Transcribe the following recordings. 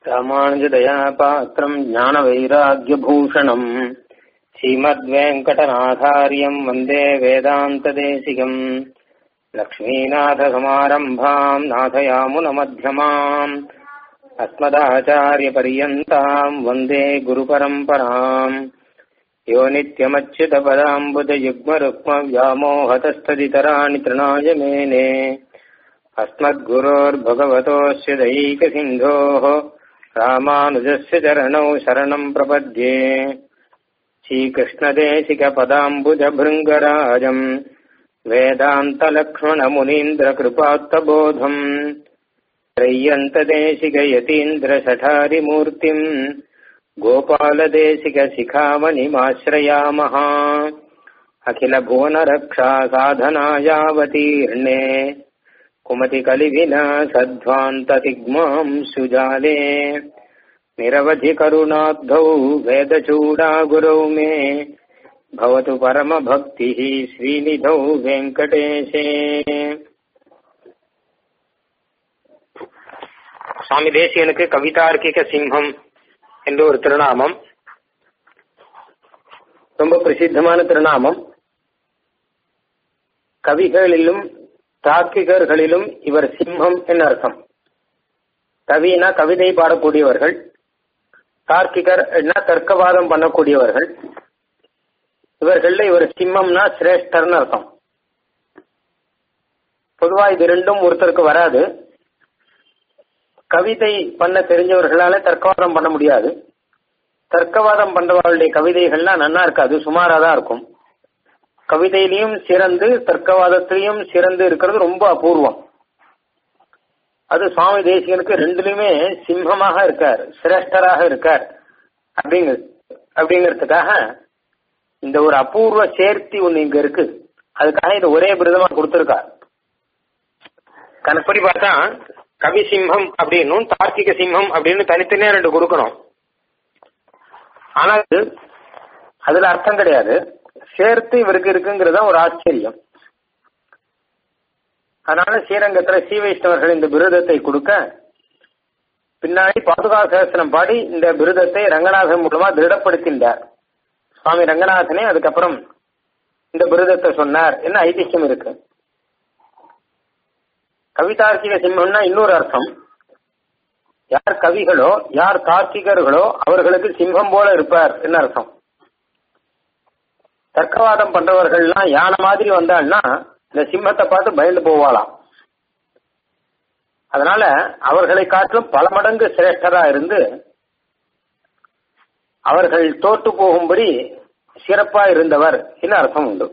ராமானுஜதயா பாத்திரம் ஞானவைராக்கியபூஷணம் ஸ்ரீமத்வேங்கடநாதாரியம் வந்தே வேதாந்ததேசிகம் லக்ஷ்மீநாதசமாரம்பாம் நாதயாமுனமध्यமாம் अस्मदाचार्यपर्यन्ताम् वन्दे गुरुपरम्पराम् यो नित्यमच्युतपदाम्बुजयुग्मरुक्मव्यामोहतस्तदितराणि तृणाय मेने अस्मद्गुरोर्भगवतोऽस्य दैकसिन्धोः रामानुजस्य चरणौ शरणम् प्रपद्ये श्रीकृष्णदेशिकपदाम्बुजभृङ्गराजम् वेदान्तलक्ष्मणमुनीन्द्रकृपात्तबोधम् त्रय्यन्तदेशिकयतीन्द्रशठारिमूर्तिम् गोपालदेशिकशिखामणिमाश्रयामः अखिलभुवनरक्षा साधनायावतीर्णे कुमतिकलिविना सध्वान्ततिग्माम् सुजाले निरवधिकरुणाब्धौ वेदचूडागुरौ मे भवतु परमभक्तिः श्रीनिधौ वेङ्कटेशे சுவாமி தேசியனுக்கு கவிதார்க்கிக சிம்ஹம் என்று ஒரு திருநாமம் ரொம்ப பிரசித்தமான திருநாமம் கவிகளிலும் தார்க்கிகர்களிலும் இவர் சிம்மம் என்று அர்த்தம் கவினா கவிதை பாடக்கூடியவர்கள் தார்க்கிகர் தர்க்கவாதம் பண்ணக்கூடியவர்கள் இவர்கள்ல இவர் சிம்மம்னா சிரேஷ்டர்னு அர்த்தம் பொதுவா இது ரெண்டும் ஒருத்தருக்கு வராது கவிதை பண்ண தெரிஞ்சவர்களால தர்க்கவாதம் பண்ண முடியாது தர்க்கவாதம் பண்றவர்களுடைய கவிதைகள்லாம் நன்னா இருக்காது சுமாரா தான் இருக்கும் கவிதையிலையும் சிறந்து தர்க்கவாதத்திலையும் சிறந்து இருக்கிறது ரொம்ப அபூர்வம் அது சுவாமி தேசிகனுக்கு ரெண்டுலயுமே சிம்மமாக இருக்கார் சிரேஷ்டராக இருக்கார் அப்படிங்க அப்படிங்கிறதுக்காக இந்த ஒரு அபூர்வ சேர்த்தி ஒண்ணு இங்க இருக்கு அதுக்காக இது ஒரே விருதமா கொடுத்திருக்கார் கணப்படி பார்த்தா கவி சிம்மம் அப்படின்னும் தார்க்கிக சிம்மம் அப்படின்னு தனித்தனியா ரெண்டு கொடுக்கணும் ஆனா அதுல அர்த்தம் கிடையாது சேர்த்து இவருக்கு இருக்குங்கிறதா ஒரு ஆச்சரியம் அதனால ஸ்ரீரங்கத்துல ஸ்ரீ வைஷ்ணவர்கள் இந்த விருதத்தை கொடுக்க பின்னாடி பாதுகா சேசனம் பாடி இந்த விருதத்தை ரங்கநாதன் மூலமா திருடப்படுத்தின்றார் சுவாமி ரங்கநாதனே அதுக்கப்புறம் இந்த விருதத்தை சொன்னார் என்ன ஐதிஹ்யம் இருக்கு கவிதார்க்கிக சிம்மம்னா இன்னொரு அர்த்தம் யார் கவிகளோ யார் தார்க்கிகர்களோ அவர்களுக்கு சிம்மம் போல இருப்பார் என்ன அர்த்தம் தர்க்கவாதம் பண்றவர்கள்லாம் யானை மாதிரி வந்தாள்னா இந்த சிம்மத்தை பார்த்து பயந்து போவாளாம் அதனால அவர்களை காட்டிலும் பல மடங்கு சிரேஷ்டரா இருந்து அவர்கள் தோற்று போகும்படி சிறப்பா இருந்தவர் என்ன அர்த்தம் உண்டு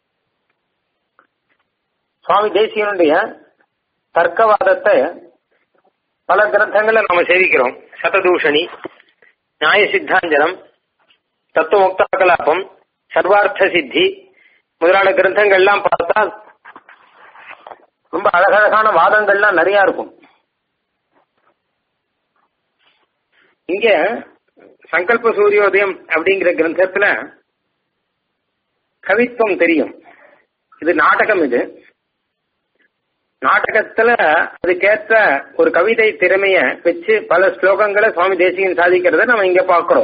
சுவாமி தேசியனுடைய தர்க்கவாதத்தை பல கிரந்தங்களை நாம சேவிக்கிறோம் சததூஷணி நியாய சித்தாஞ்சனம் தத்துவமுக்தா கலாபம் சர்வார்த்த சித்தி முதலான கிரந்தங்கள்லாம் பார்த்தா ரொம்ப அழகழகான வாதங்கள்லாம் நிறைய இருக்கும் இங்க சங்கல்ப சூரியோதயம் அப்படிங்கிற கிரந்தத்துல கவித்துவம் தெரியும் இது நாடகம் இது நாடகத்துல அதுக்கேற்ற ஒரு கவிதை திறமைய வச்சு பல ஸ்லோகங்களை சுவாமி தேசிகன் சாதிக்கிறத நம்ம இங்க பாக்குறோம்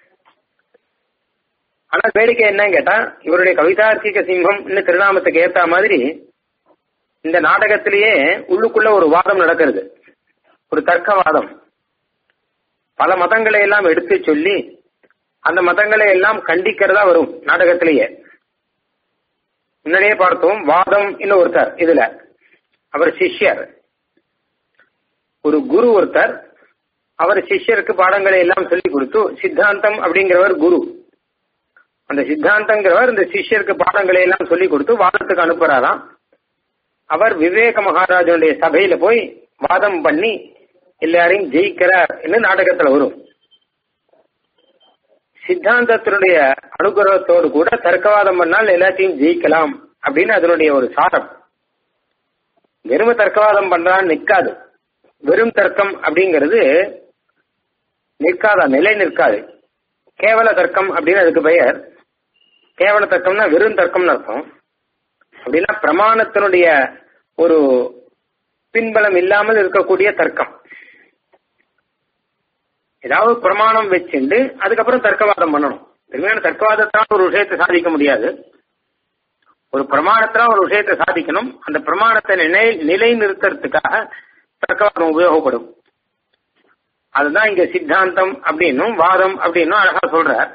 ஆனா வேடிக்கை என்னன்னு கேட்டா இவருடைய கவிதார்க்கிக சிம்மம் திருநாமத்துக்கு ஏத்த மாதிரி இந்த நாடகத்திலேயே உள்ளுக்குள்ள ஒரு வாதம் நடக்கிறது ஒரு தர்க்கவாதம் பல மதங்களை எல்லாம் எடுத்து சொல்லி அந்த மதங்களை எல்லாம் கண்டிக்கிறதா வரும் நாடகத்திலேயே முன்னாடியே பார்த்தோம் வாதம் இன்னும் ஒருத்தர் இதுல அவர் சிஷ்யர் ஒரு குரு ஒருத்தர் அவர் சிஷ்யருக்கு பாடங்களை எல்லாம் சொல்லி கொடுத்து சித்தாந்தம் அப்படிங்கிறவர் குரு அந்த சித்தாந்தங்கிறவர் இந்த சிஷ்யருக்கு பாடங்களை எல்லாம் சொல்லி கொடுத்து வாதத்துக்கு அனுப்புறாராம் அவர் விவேக மகாராஜனுடைய சபையில போய் வாதம் பண்ணி எல்லாரையும் ஜெயிக்கிறார் என்று நாடகத்துல வரும் சித்தாந்தத்தினுடைய அனுகிரகத்தோடு கூட தர்க்கவாதம் பண்ணால் எல்லாத்தையும் ஜெயிக்கலாம் அப்படின்னு அதனுடைய ஒரு சாரம் வெறும் தர்க்கவாதம் பண்றான்னு நிற்காது வெறும் தர்க்கம் அப்படிங்கிறது நிற்காதா நிலை நிற்காது கேவல தர்க்கம் அப்படின்னு அதுக்கு பெயர் கேவல தர்க்கம்னா வெறும் தர்க்கம்னு அர்த்தம் அப்படின்னா பிரமாணத்தினுடைய ஒரு பின்பலம் இல்லாமல் இருக்கக்கூடிய தர்க்கம் ஏதாவது பிரமாணம் வச்சுண்டு அதுக்கப்புறம் தர்க்கவாதம் பண்ணணும் திரும்பியான தர்க்கவாதத்தால் ஒரு விஷயத்தை சாதிக்க முடியாது ஒரு பிரமாணத்தினால் ஒரு விஷயத்தை சாதிக்கணும் அந்த பிரமாணத்தை நிலை நிலை நிறுத்துறதுக்காக தர்க்கவாதம் உபயோகப்படும் அதுதான் இங்க சித்தாந்தம் அப்படின்னும் வாதம் அப்படின்னும் அழகா சொல்றார்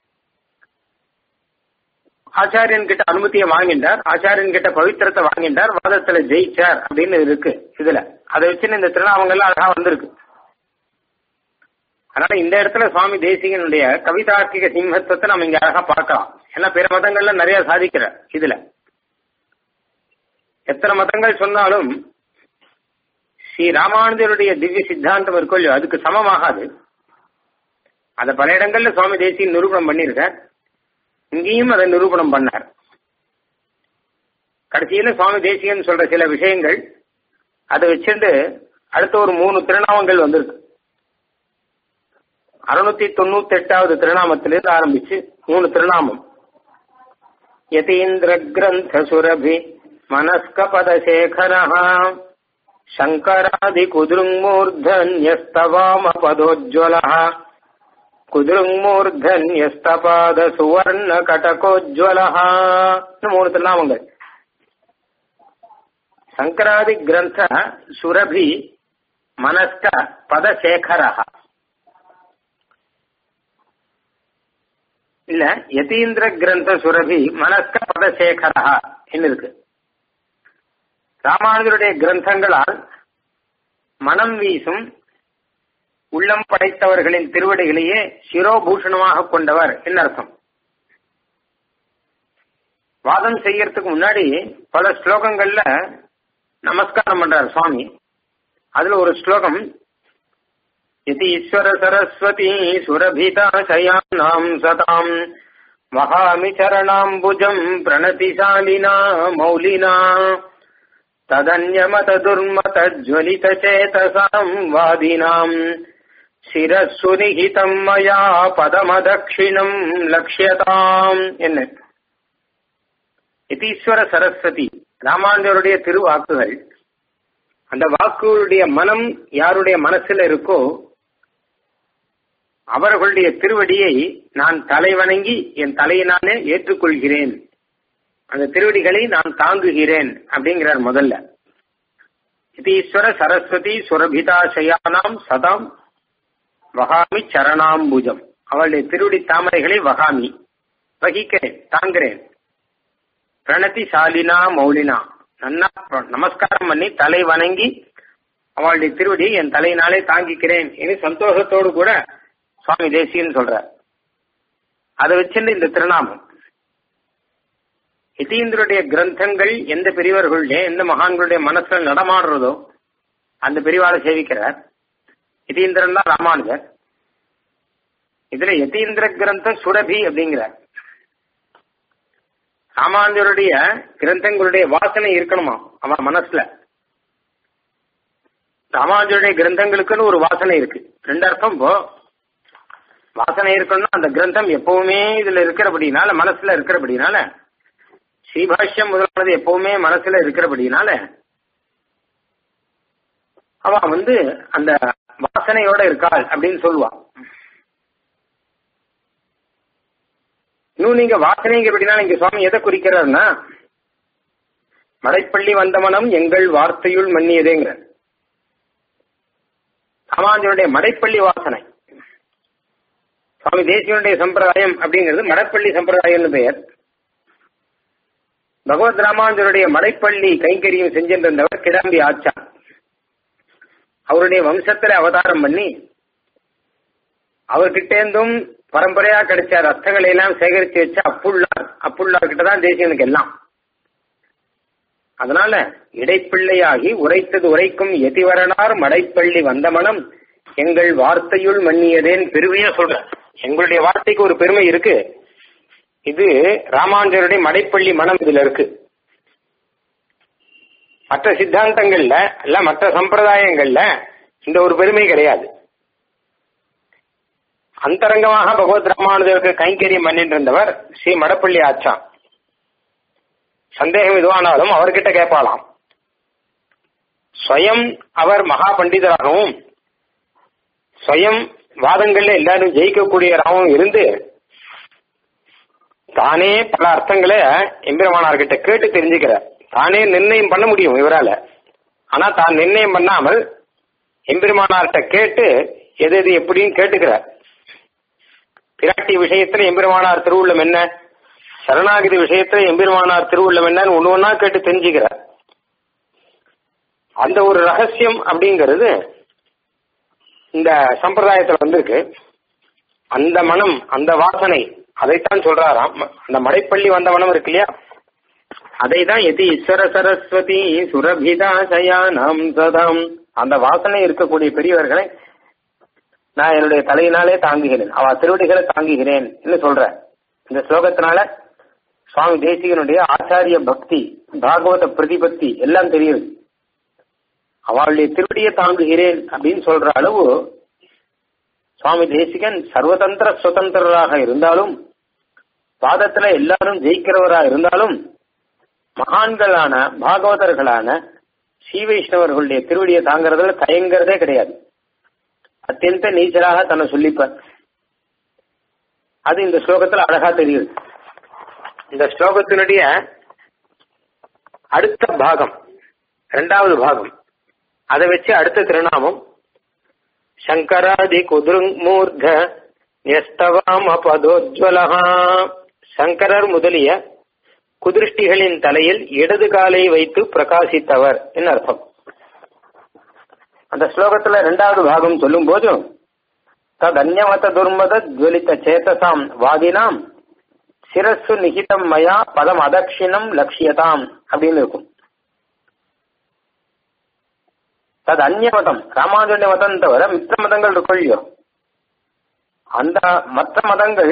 ஆச்சாரியன் கிட்ட அனுமதியை வாங்கிட்டார் ஆச்சாரியன் கிட்ட பவித்திரத்தை வாங்கிட்டார் வாதத்துல ஜெயிச்சார் அப்படின்னு இருக்கு இதுல அதை வச்சு இந்த திருநாமங்கள்லாம் அழகா வந்திருக்கு அதனால இந்த இடத்துல சுவாமி தேசிகனுடைய கவிதார்க்கிக சிம்மத்துவத்தை நம்ம இங்க அழகா பார்க்கலாம் ஏன்னா பிற மதங்கள்ல நிறைய சாதிக்கிற இதுல எத்தனை மதங்கள் சொன்னாலும் ஸ்ரீ ராமானுஜருடைய திவ்ய சித்தாந்தம் இருக்கோ இல்லையோ அதுக்கு சமமாகாது அதை பல இடங்கள்ல சுவாமி தேசியன் நிரூபணம் பண்ணியிருக்கார் இங்கேயும் அதை நிரூபணம் பண்ணார் கடைசியில சுவாமி தேசியன் சொல்ற சில விஷயங்கள் அதை வச்சுட்டு அடுத்த ஒரு மூணு திருநாமங்கள் வந்திருக்கு அறுநூத்தி தொண்ணூத்தி எட்டாவது திருநாமத்திலிருந்து ஆரம்பிச்சு மூணு திருநாமம் யதீந்திர கிரந்த சுரபி மனஸ்க பதசேகரா சங்கராதி குதிருங்கூர்தன்யஸ்தவாம பதோஜ்வல குதிருங்கூர்தன்யஸ்தபாத சுவர்ண கடகோஜ்வல மூணு திருநாமங்கள் சங்கராதி கிரந்த சுரபி மனஸ்க பதசேகரா இல்ல யதீந்திர கிரந்த சுரபி மனஸ்க பதசேகரா இருக்கு ராமானுஜருடைய கிரந்தங்களால் மனம் வீசும் உள்ளம் படைத்தவர்களின் திருவடிகளையே சிரோபூஷணமாக கொண்டவர் என்ன அர்த்தம் வாதம் செய்யறதுக்கு முன்னாடி பல ஸ்லோகங்கள்ல நமஸ்காரம் பண்றார் சுவாமி அதுல ஒரு ஸ்லோகம் ஈஸ்வர சரஸ்வதி சுரபிதா சயானாம் சதாம் மகாமி சரணாம்புஜம் பிரணதிசாலினா மௌலினா ததன்யமத துர்மத ஜ்வலித சேதசாம் வாதினாம் சிரஸ்ஸு நிகிதம் மயா பதமதக்ஷிணம் லட்சியதாம் என்ன யதீஸ்வர சரஸ்வதி ராமானுஜருடைய திருவாக்குகள் அந்த வாக்குகளுடைய மனம் யாருடைய மனசுல இருக்கோ அவர்களுடைய திருவடியை நான் தலை வணங்கி என் தலையினாலே ஏற்றுக்கொள்கிறேன் அந்த திருவடிகளை நான் தாங்குகிறேன் அப்படிங்கிறார் முதல்ல ஈஸ்வர சரஸ்வதி சுரபிதாசயானாம் சதாம் வகாமி சரணாம்புஜம் அவளுடைய திருவடி தாமரைகளை வகாமி வகிக்கிறேன் தாங்குறேன் பிரணதி சாலினா மௌலினா நன்னா நமஸ்காரம் பண்ணி தலை வணங்கி அவளுடைய திருவடியை என் தலையினாலே தாங்கிக்கிறேன் என்று சந்தோஷத்தோடு கூட சுவாமி தேசியன்னு சொல்றார் அதை வச்சுட்டு இந்த திருநாமம் யதீந்திரருடைய கிரந்தங்கள் எந்த பெரியவர்களுடைய எந்த மகான்களுடைய மனசுல நடமாடுறதோ அந்த பெரியவாளை சேவிக்கிறார் யதீந்திரன் தான் ராமானுஜர் இதுல யதீந்திர கிரந்தம் சுரபி அப்படிங்கிறார் ராமானுஜருடைய கிரந்தங்களுடைய வாசனை இருக்கணுமா அவன் மனசுல ராமானுஜருடைய கிரந்தங்களுக்குன்னு ஒரு வாசனை இருக்கு ரெண்டு அர்த்தம் இப்போ வாசனை இருக்கணும்னா அந்த கிரந்தம் எப்பவுமே இதுல இருக்கிறபடினால மனசுல இருக்கிறபடினால ஸ்ரீபாஷ்யம் முதலானது எப்பவுமே மனசுல இருக்கிறபடினால அவ வந்து அந்த வாசனையோட இருக்காள் அப்படின்னு சொல்லுவான் இன்னும் நீங்க வாசனைங்கிறபடினால இங்க சுவாமி எதை குறிக்கிறார்னா மலைப்பள்ளி வந்தமனம் எங்கள் வார்த்தையுள் மன்னியதேங்கிற ராமானுஜருடைய மடைப்பள்ளி வாசனை சுவாமி தேசியனுடைய சம்பிரதாயம் அப்படிங்கிறது மடப்பள்ளி சம்பிரதாயம்னு பெயர் பகவத் ராமானுஜருடைய மடைப்பள்ளி கைங்கரியம் செஞ்சிருந்தவர் கிடாம்பி ஆச்சான் அவருடைய வம்சத்துல அவதாரம் பண்ணி அவர்கிட்டேருந்தும் பரம்பரையா கிடைச்ச ரத்தங்களை எல்லாம் சேகரித்து வச்ச அப்புள்ளார் அப்புள்ளார் கிட்டதான் தேசியனுக்கு எல்லாம் அதனால இடைப்பிள்ளையாகி உரைத்தது உரைக்கும் எதிவரனார் மடைப்பள்ளி வந்த மனம் எங்கள் வார்த்தையுள் மன்னியதேன் பெருமையா சொல்ற எங்களுடைய வார்த்தைக்கு ஒரு பெருமை இருக்கு இது ராமானுஜருடைய மடைப்பள்ளி மனம் இதுல இருக்கு மற்ற சித்தாந்தங்கள்ல இல்ல மற்ற சம்பிரதாயங்கள்ல இந்த ஒரு பெருமை கிடையாது அந்தரங்கமாக பகவத் ராமானுஜருக்கு கைங்கரியம் பண்ணிட்டு இருந்தவர் ஸ்ரீ மடப்பள்ளி ஆச்சான் சந்தேகம் எதுவானாலும் அவர்கிட்ட கேட்பாளாம் ஸ்வயம் அவர் மகா பண்டிதராகவும் ஸ்வயம் வாதங்கள்ல எல்லாரும் ஜெயிக்கக்கூடியவராகவும் இருந்து தானே பல அர்த்தங்களை எம்பெருமானார்கிட்ட கேட்டு தெரிஞ்சுக்கிறார் தானே நிர்ணயம் பண்ண முடியும் இவரால ஆனா தான் நிர்ணயம் பண்ணாமல் எம்பெருமானார்கிட்ட கேட்டு எது எது எப்படின்னு கேட்டுக்கிறார் பிராட்டி விஷயத்துல எம்பெருமானார் திருவுள்ளம் என்ன சரணாகிதி விஷயத்துல எம்பெருமானார் திருவுள்ளம் என்னன்னு ஒண்ணு ஒன்னா கேட்டு தெரிஞ்சுக்கிறார் அந்த ஒரு ரகசியம் அப்படிங்கிறது இந்த சம்பிரதாயத்துல வந்திருக்கு அந்த மனம் அந்த வாசனை அதைத்தான் சொல்றாராம் அந்த மடைப்பள்ளி வந்த மனம் இருக்கு இல்லையா அதை தான் எதி ஈஸ்வர சரஸ்வதி சுரபிதா சயானம் சதம் அந்த வாசனை இருக்கக்கூடிய பெரியவர்களை நான் என்னுடைய தலையினாலே தாங்குகிறேன் அவ திருவடிகளை தாங்குகிறேன் என்று சொல்றேன் இந்த ஸ்லோகத்தினால சுவாமி தேசிகனுடைய ஆச்சாரிய பக்தி பாகவத பிரதிபக்தி எல்லாம் தெரியுது அவளுடைய திருவடியை தாங்குகிறேன் அப்படின்னு சொல்ற அளவு சுவாமி தேசிகன் சர்வதந்திர சுதந்திரராக இருந்தாலும் பாதத்துல எல்லாரும் ஜெயிக்கிறவரா இருந்தாலும் மகான்களான பாகவதர்களான ஸ்ரீ வைஷ்ணவர்களுடைய திருவடியை தாங்கிறதுல தயங்கிறதே கிடையாது அத்தியந்த நீச்சலாக தன்னை சொல்லிப்பார் அது இந்த ஸ்லோகத்துல அழகா தெரியுது இந்த ஸ்லோகத்தினுடைய அடுத்த பாகம் இரண்டாவது பாகம் அதை வச்சு அடுத்த திருநாமம் சங்கராதி குதுருமூர்த நியஸ்தவாம பதோஜ்வலகா சங்கரர் முதலிய குதிருஷ்டிகளின் தலையில் இடது காலை வைத்து பிரகாசித்தவர் என்ன அர்த்தம் அந்த ஸ்லோகத்துல இரண்டாவது பாகம் சொல்லும் போது ததன்யமத துர்மத ஜுவலித்த சேதசாம் வாதினாம் சிரஸ்ஸு நிகிதம் மயா பதம் அதக்ஷிணம் லட்சியதாம் அப்படின்னு இருக்கும் தது அந்நிய மதம் ராமானுஜ மதம் தவிர மித்த மதங்கள் இருக்கும் இல்லையோ அந்த மற்ற மதங்கள்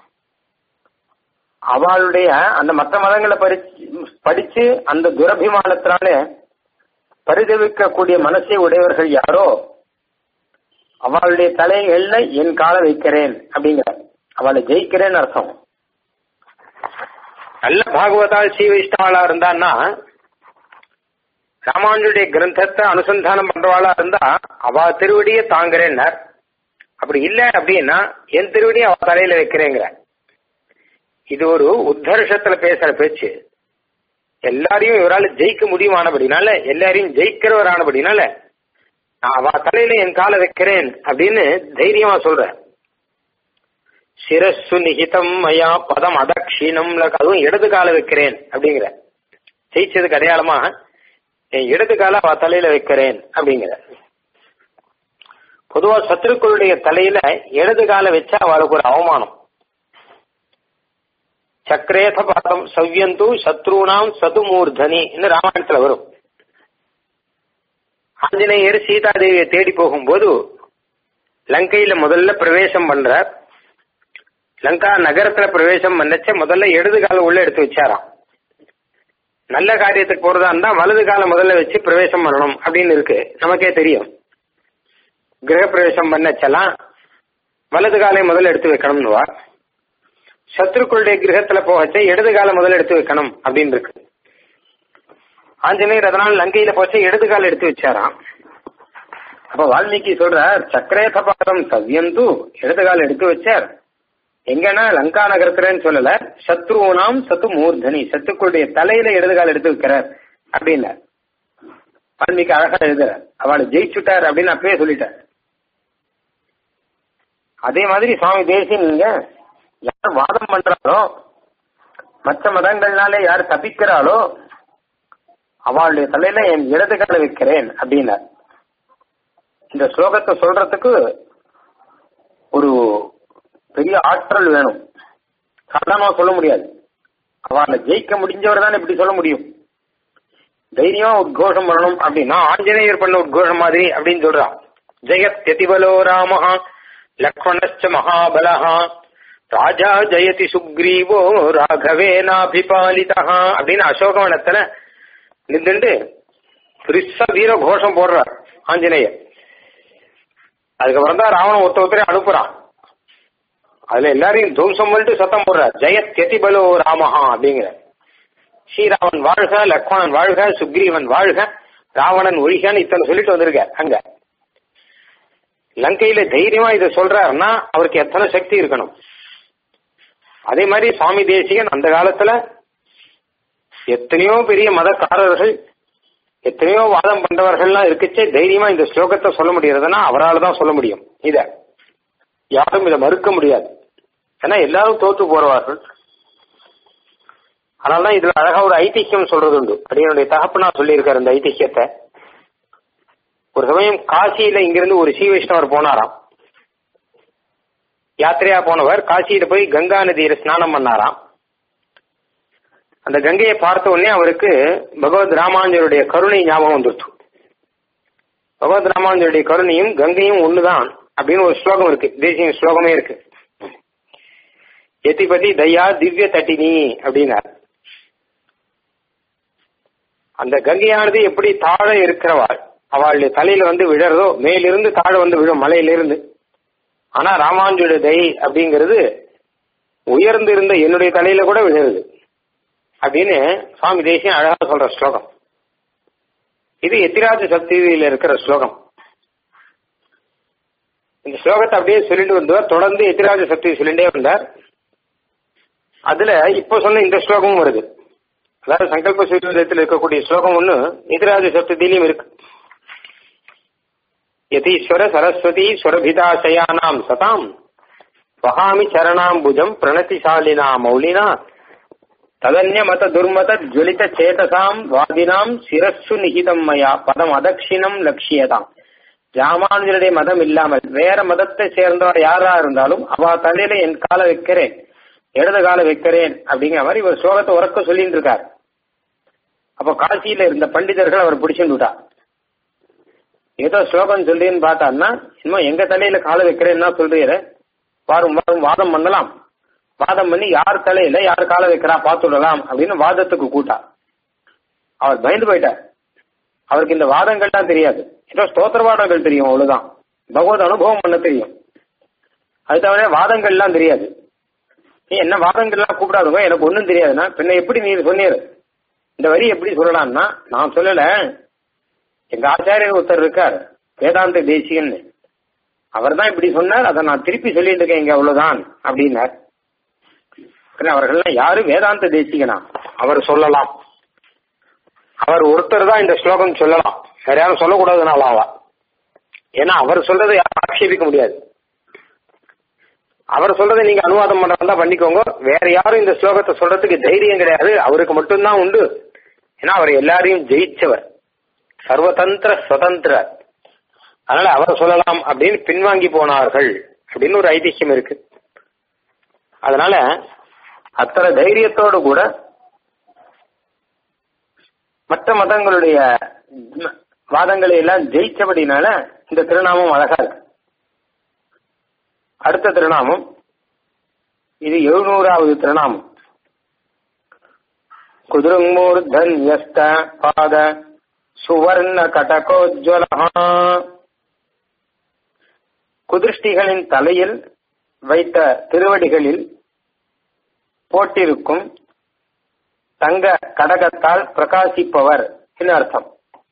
அவளுடைய அந்த மற்ற மதங்களை படிச்சு படிச்சு அந்த துரபிமானத்தினால பரிதவிக்கக்கூடிய மனசை உடையவர்கள் யாரோ அவளுடைய தலைகள்ல என் காலை வைக்கிறேன் அப்படிங்கிற அவளை ஜெயிக்கிறேன்னு அர்த்தம் நல்ல பாகவதால் ஸ்ரீ வைஷ்ணவாளா இருந்தான்னா ராமானுடைய கிரந்தத்தை அனுசந்தானம் பண்றவாளா இருந்தா அவ திருவடியை தாங்குறேன்னார் அப்படி இல்ல அப்படின்னா என் திருவடியை அவ தலையில வைக்கிறேங்கிற இது ஒரு உத்தர்ஷத்துல பேசுற பேச்சு எல்லாரையும் இவரால் ஜெயிக்க முடியுமானபடினால எல்லாரையும் ஜெயிக்கிறவரானபடினால நான் அவ தலையில என் காலை வைக்கிறேன் அப்படின்னு தைரியமா சொல்ற சிரஸ்ஸு நிகிதம் மயா பதம் அதக்ஷீணம் அதுவும் இடது காலை வைக்கிறேன் அப்படிங்கிற ஜெயிச்சதுக்கு அடையாளமா என் இடது கால அவ தலையில வைக்கிறேன் அப்படிங்கிற பொதுவா சத்துருக்களுடைய தலையில இடது கால வச்சா அவளுக்கு ஒரு அவமானம் சக்கரேத பாதம் சவ்யந்து சத்ருனாம் சதுமூர்தனி ராமாயணத்துல வரும் ஆஞ்சநேயர் சீதாதேவியை தேடி போகும்போது லங்கையில முதல்ல பிரவேசம் பண்றார் லங்கா நகரத்துல பிரவேசம் பண்ணச்ச முதல்ல இடது கால உள்ள எடுத்து வச்சாராம் நல்ல காரியத்துக்கு போறதா இருந்தா வலது காலம் முதல்ல வச்சு பிரவேசம் பண்ணணும் அப்படின்னு இருக்கு நமக்கே தெரியும் கிரக பிரவேசம் பண்ணச்செல்லாம் வலது காலை முதல்ல எடுத்து வைக்கணும்னுவா சத்ருக்களுடைய கிரகத்துல போகச்ச இடது காலம் முதல்ல எடுத்து வைக்கணும் அப்படின்னு இருக்கு ஆஞ்சநேயர் அதனால லங்கையில போச்ச இடது கால எடுத்து வச்சாராம் அப்ப வால்மீகி சொல்றார் சக்கரேத பாதம் சவ்யந்து இடது கால எடுத்து வச்சார் எங்கன்னா லங்கா நகரத்துலன்னு சொல்லல சத்ருனாம் சத்து மூர்தனி சத்துக்களுடைய தலையில இடது கால எடுத்து வைக்கிறார் அப்படின்னார் வால்மீகி அழகா எழுதுறார் அவளை ஜெயிச்சுட்டார் அப்படின்னு அப்பயே சொல்லிட்டார் அதே மாதிரி சுவாமி தேசியன் நீங்க யார் வாதம் பண்றாளோ மற்ற மதங்கள்னாலே யார் தப்பிக்கிறாளோ அவளுடைய தலையில என் இடது கால வைக்கிறேன் அப்படின்னார் இந்த ஸ்லோகத்தை சொல்றதுக்கு ஒரு பெரிய ஆற்றல் வேணும் சாதாரணமா சொல்ல முடியாது அவளை ஜெயிக்க முடிஞ்சவர் தான் இப்படி சொல்ல முடியும் தைரியமா உத்கோஷம் பண்ணணும் அப்படின்னா ஆஞ்சநேயர் பண்ண உத்கோஷம் மாதிரி அப்படின்னு சொல்றான் ஜெயத் யதிபலோ ராமஹா லக்ஷ்மணச்ச மகாபலஹா ராஜா ஜெயதி சுக்ரீவோ ராகவேனாபிபாலிதா அப்படின்னு அசோகவனத்துல நின்றுண்டு பெருசா வீர கோஷம் போடுறார் ஆஞ்சநேயர் அதுக்கப்புறம் தான் ராவணன் ஒருத்த ஒருத்தரே அனுப்புறான் அதுல எல்லாரையும் துவம்சம் பண்ணிட்டு சத்தம் போடுறார் ஜெயத் யதிபலோ ராமஹா அப்படிங்கிற ஸ்ரீராமன் வாழ்க லக்ஷ்மணன் வாழ்க சுக்ரீவன் வாழ்க ராவணன் ஒழிகான்னு இத்தனை சொல்லிட்டு வந்திருக்க அங்க லங்கையில தைரியமா இதை சொல்றாருன்னா அவருக்கு எத்தனை சக்தி இருக்கணும் அதே மாதிரி சுவாமி தேசிகன் அந்த காலத்துல எத்தனையோ பெரிய மதக்காரர்கள் எத்தனையோ வாதம் பண்றவர்கள்லாம் இருக்குச்சே தைரியமா இந்த ஸ்லோகத்தை சொல்ல முடியறதுன்னா அவரால் தான் சொல்ல முடியும் இத யாரும் இதை மறுக்க முடியாது ஏன்னா எல்லாரும் தோத்து போறவார்கள் அதனாலதான் இதுல அழகா ஒரு ஐதிஹ்யம் சொல்றது உண்டு அடியனுடைய தகப்பனா சொல்லியிருக்காரு இந்த ஐதிஹ்யத்தை ஒரு சமயம் காசியில இங்கிருந்து ஒரு ஸ்ரீ வைஷ்ணவர் போனாராம் யாத்திரையா போனவர் காசியில போய் கங்கா நதியில ஸ்நானம் பண்ணாராம் அந்த கங்கையை பார்த்த உடனே அவருக்கு பகவத் ராமானுஜருடைய கருணை ஞாபகம் வந்துருச்சு பகவத் ராமானுஜருடைய கருணையும் கங்கையும் ஒண்ணுதான் அப்படின்னு ஒரு ஸ்லோகம் இருக்கு தேசிய ஸ்லோகமே இருக்கு எத்திபதி தயா திவ்ய தட்டினி அப்படின்னார் அந்த கங்கையானது எப்படி தாழ இருக்கிறவாள் அவளுடைய தலையில வந்து விழறதோ மேலிருந்து தாழ வந்து விழும் மலையிலிருந்து ஆனா ராமானுஜுடைய தயை அப்படிங்கிறது உயர்ந்து இருந்த என்னுடைய தலையில கூட விழுறது அப்படின்னு சுவாமி தேசியம் அழகா சொல்ற ஸ்லோகம் இது எத்திராஜ சக்தியில இருக்கிற ஸ்லோகம் இந்த ஸ்லோகத்தை அப்படியே சொல்லிட்டு வந்தவர் தொடர்ந்து எத்திராஜ சக்தி சொல்லிட்டே வந்தார் அதுல இப்போ சொன்ன இந்த ஸ்லோகமும் வருது அதாவது சங்கல்ப சூரியத்தில் இருக்கக்கூடிய ஸ்லோகம் ஒண்ணு எதிராஜ சப்தத்திலையும் இருக்கு யதீஸ்வர சரஸ்வதி சுரபிதாசயானாம் சதாம் வகாமி சரணாம்புஜம் பிரணதிசாலினா மௌலினா ததன்ய மத துர்மத ஜுவலித சேதசாம் வாதினாம் சிரஸ்ஸு நிகிதம் மயா பதம் அதக்ஷிணம் லட்சியதாம் ராமானுஜருடைய மதம் இல்லாமல் வேற மதத்தை சேர்ந்தவர் யாரா இருந்தாலும் அவ தலையில என் காலை வைக்கிறேன் இடது காலை வைக்கிறேன் அப்படிங்கிற மாதிரி இவர் ஸ்லோகத்தை உறக்க சொல்லிட்டு இருக்கார் அப்போ காசியில இருந்த பண்டிதர்கள் அவர் பிடிச்சுட்டு விட்டார் ஏதோ ஸ்லோகம் சொல்றேன்னு பார்த்தான்னா இன்னும் எங்க தலையில காலை வைக்கிறேன்னா சொல்றீர வாரும் வாரும் வாதம் பண்ணலாம் வாதம் பண்ணி யார் தலையில யார் காலை வைக்கிறா பார்த்துடலாம் அப்படின்னு வாதத்துக்கு கூட்டா அவர் பயந்து போயிட்டார் அவருக்கு இந்த வாதங்கள்லாம் தெரியாது ஏதோ ஸ்தோத்திரவாதங்கள் தெரியும் அவ்வளவுதான் பகவத் அனுபவம் பண்ண தெரியும் அது தவிர வாதங்கள்லாம் தெரியாது நீ என்ன வாதங்கள்லாம் கூப்பிடாதுங்க எனக்கு ஒன்றும் தெரியாதுன்னா பின்ன எப்படி நீ சொன்னீர் இந்த வரி எப்படி சொல்லலாம்னா நான் சொல்லல எங்க ஆச்சாரியர் ஒருத்தர் இருக்கார் வேதாந்த தேசியன்னு அவர் தான் இப்படி சொன்னார் அதை நான் திருப்பி சொல்லிட்டு இருக்கேன் இங்க அவ்வளவுதான் அப்படின்னார் அவர்கள்லாம் யாரு வேதாந்த தேசிகனா அவர் சொல்லலாம் அவர் ஒருத்தர் தான் இந்த ஸ்லோகம் சொல்லலாம் வேற யாரும் சொல்லக்கூடாதுனால அவ ஏன்னா அவர் சொல்றதை யாரும் ஆட்சேபிக்க முடியாது அவர் சொல்றதை நீங்க அனுவாதம் பண்றதா பண்ணிக்கோங்க வேற யாரும் இந்த ஸ்லோகத்தை சொல்றதுக்கு தைரியம் கிடையாது அவருக்கு மட்டும்தான் உண்டு ஏன்னா அவர் எல்லாரையும் ஜெயிச்சவர் சர்வதந்திர சுதந்திர அதனால அவர் சொல்லலாம் அப்படின்னு பின்வாங்கி போனார்கள் அப்படின்னு ஒரு ஐதிஹ்யம் இருக்கு அதனால அத்தனை தைரியத்தோடு கூட மற்ற மதங்களுடைய வாதங்களை எல்லாம் ஜெயிச்சபடினால இந்த திருநாமம் அழகா இருக்கு அடுத்த திருநாமம் இது எழுநூறாவது திருநாமம் குதிருங்கூர்தன்யஸ்த பாத சுவர்ண கடகோஜ்வல குதிருஷ்டிகளின் தலையில் வைத்த திருவடிகளில் போட்டிருக்கும் தங்க கடகத்தால் பிரகாசிப்பவர் அர்த்தம்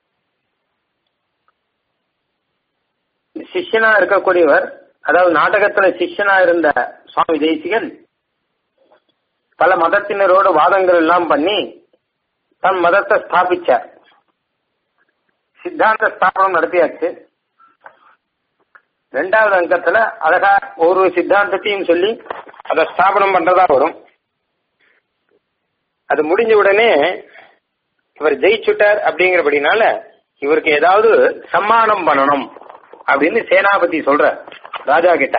சிஷ்யனா இருக்கக்கூடியவர் அதாவது நாடகத்துல சிஷ்யனா இருந்த சுவாமி தேசிகன் பல மதத்தினரோடு வாதங்கள் எல்லாம் பண்ணி தன் மதத்தை ஸ்தாபிச்சார் சித்தாந்த ஸ்தாபனம் நடத்தியாச்சு ரெண்டாவது அங்கத்துல அழகா ஒரு சித்தாந்தத்தையும் சொல்லி அதை ஸ்தாபனம் பண்றதா வரும் அது முடிஞ்ச உடனே இவர் ஜெயிச்சுட்டார் அப்படிங்கிறபடினால இவருக்கு ஏதாவது சம்மானம் பண்ணணும் அப்படின்னு சேனாபதி சொல்ற ராஜா கிட்ட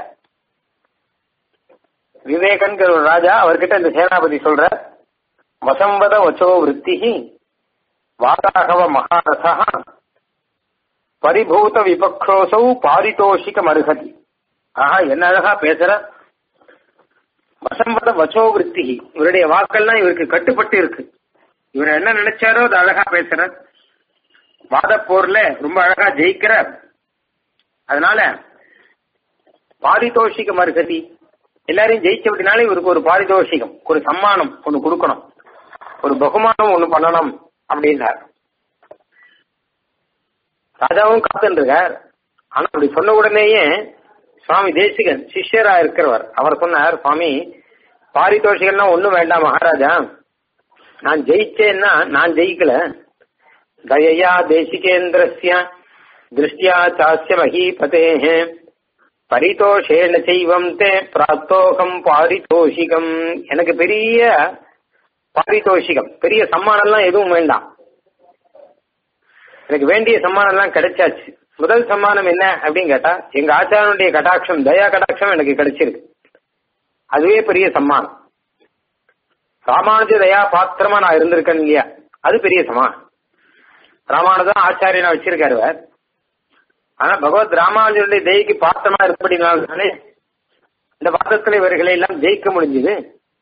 விவேகன்கிற ஒரு ராஜா அவர்கிட்ட இந்த சேனாபதி சொல்ற வசம்பத வச்சோ விற்த்திகி வாதாகவ மகாரசா பரிபூத விபக்ஷோசௌ பாரிதோஷிக மருகதி ஆஹா என்ன அழகா பேசுற வசம்பத வச்சோ விற்த்திகி இவருடைய வாக்கெல்லாம் இவருக்கு கட்டுப்பட்டு இருக்கு இவர் என்ன நினைச்சாரோ அது அழகா பேசுற வாத போர்ல ரொம்ப அழகா ஜெயிக்கிற அதனால பாரிதோஷிக மருகதி எல்லாரையும் ஜெயிச்ச அப்படினால இவருக்கு ஒரு பாரிதோஷிகம் ஒரு சம்மானம் ஒண்ணு கொடுக்கணும் ஒரு பகுமானம் ஒண்ணு பண்ணணும் அப்படின்னார் ராஜாவும் காத்துருக்கார் ஆனா அப்படி சொன்ன உடனேயே சுவாமி தேசிகன் சிஷ்யரா இருக்கிறவர் அவர் சொன்னார் சுவாமி பாரிதோஷிகள்லாம் ஒண்ணும் வேண்டாம் மகாராஜா நான் ஜெயிச்சேன்னா நான் ஜெயிக்கல தயையா தேசிகேந்திரஸ்ய திருஷ்டியா சாஸ்ய மகீபதே பரிதோஷேன செய்வம் தே பிராப்தோகம் பாரிதோஷிகம் எனக்கு பெரிய பாரிதோஷிகம் பெரிய சம்மானம்லாம் எதுவும் வேண்டாம் எனக்கு வேண்டிய சம்மானம் எல்லாம் கிடைச்சாச்சு முதல் சம்மானம் என்ன அப்படின்னு கேட்டா எங்க ஆச்சாரனுடைய கடாட்சம் தயா கடாட்சம் எனக்கு கிடைச்சிருக்கு அதுவே பெரிய சம்மானம் ராமானுஜ தயா பாத்திரமா நான் இருந்திருக்கேன் இல்லையா அது பெரிய சமானம் ராமானுஜன் ஆச்சாரியனா வச்சிருக்காரு அவர் ஆனா பகவத் ராமானுஜருடைய தயைக்கு பாத்திரமா இருப்படினாலே இந்த வாதத்துல இவர்களை எல்லாம் ஜெயிக்க முடிஞ்சது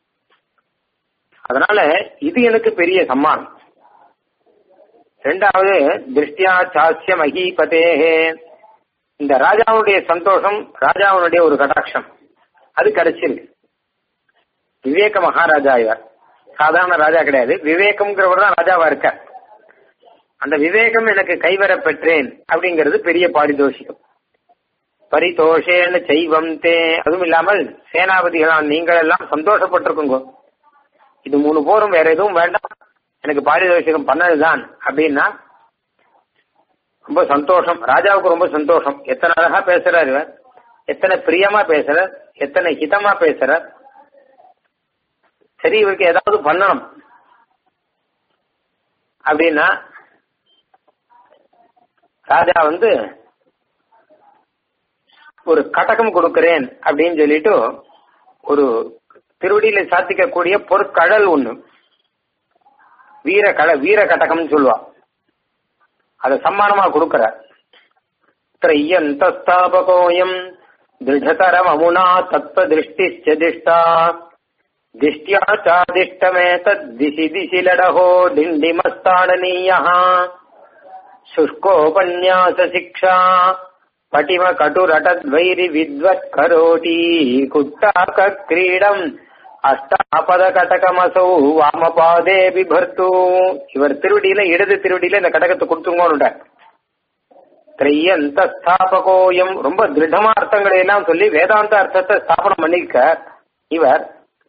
அதனால இது எனக்கு பெரிய சம்மானம் ரெண்டாவது திருஷ்டியா சாஸ்ய மகீபதேஹே இந்த ராஜாவுடைய சந்தோஷம் ராஜாவுடைய ஒரு கடாட்சம் அது கிடைச்சிருக்கு விவேக மகாராஜா இவர் சாதாரண ராஜா கிடையாது விவேகம்ங்கிறவர் தான் ராஜாவா இருக்கார் அந்த விவேகம் எனக்கு கைவர பெற்றேன் அப்படிங்கிறது பெரிய பாரிதோஷிகம் பரிதோஷேன செய்வம் தே அதுவும் இல்லாமல் சேனாபதிகளாம் நீங்கள் எல்லாம் சந்தோஷப்பட்டிருக்குங்க இது மூணு போரும் வேற எதுவும் வேண்டாம் எனக்கு பாரிதோஷிகம் பண்ணதுதான் அப்படின்னா ரொம்ப சந்தோஷம் ராஜாவுக்கு ரொம்ப சந்தோஷம் எத்தனை அழகா பேசுறாரு இவர் எத்தனை பிரியமா பேசுறார் எத்தனை ஹிதமா பேசுறார் சரி இவருக்கு ஏதாவது பண்ணணும் அப்படின்னா ராஜா வந்து ஒரு கடகம் கொடுக்கிறேன் அப்படின்னு சொல்லிட்டு ஒரு திருவடியில சாத்திக்கக்கூடிய பொற்கடல் ஒண்ணு வீர கட வீர கடகம்னு சொல்லுவா அத சம்மானமா கொடுக்கிற திரையந்தஸ்தாபகோயம் திருடதரம் அமுனா தத்வ திருஷ்டிஷ்டிஷ்டா திஷ்டியா சாதிஷ்டமே தத் திசி திசி லடஹோ டிண்டிமஸ்தாடனீயா शुष्कोपन्यास शिक्षा पटिम कटुरटद्वैरि विद्वत् करोति कुट्टाक क्रीडम् அஷ்டாபத கடகமசௌ வாமபாதே பிபர்த்து இவர் திருவடியில இடது திருவடியில இந்த கடகத்தை கொடுத்துங்கோன்னு திரையந்த ஸ்தாபகோயம் ரொம்ப திருடமா அர்த்தங்களை எல்லாம் சொல்லி வேதாந்த அர்த்தத்தை ஸ்தாபனம் பண்ணிக்க இவர்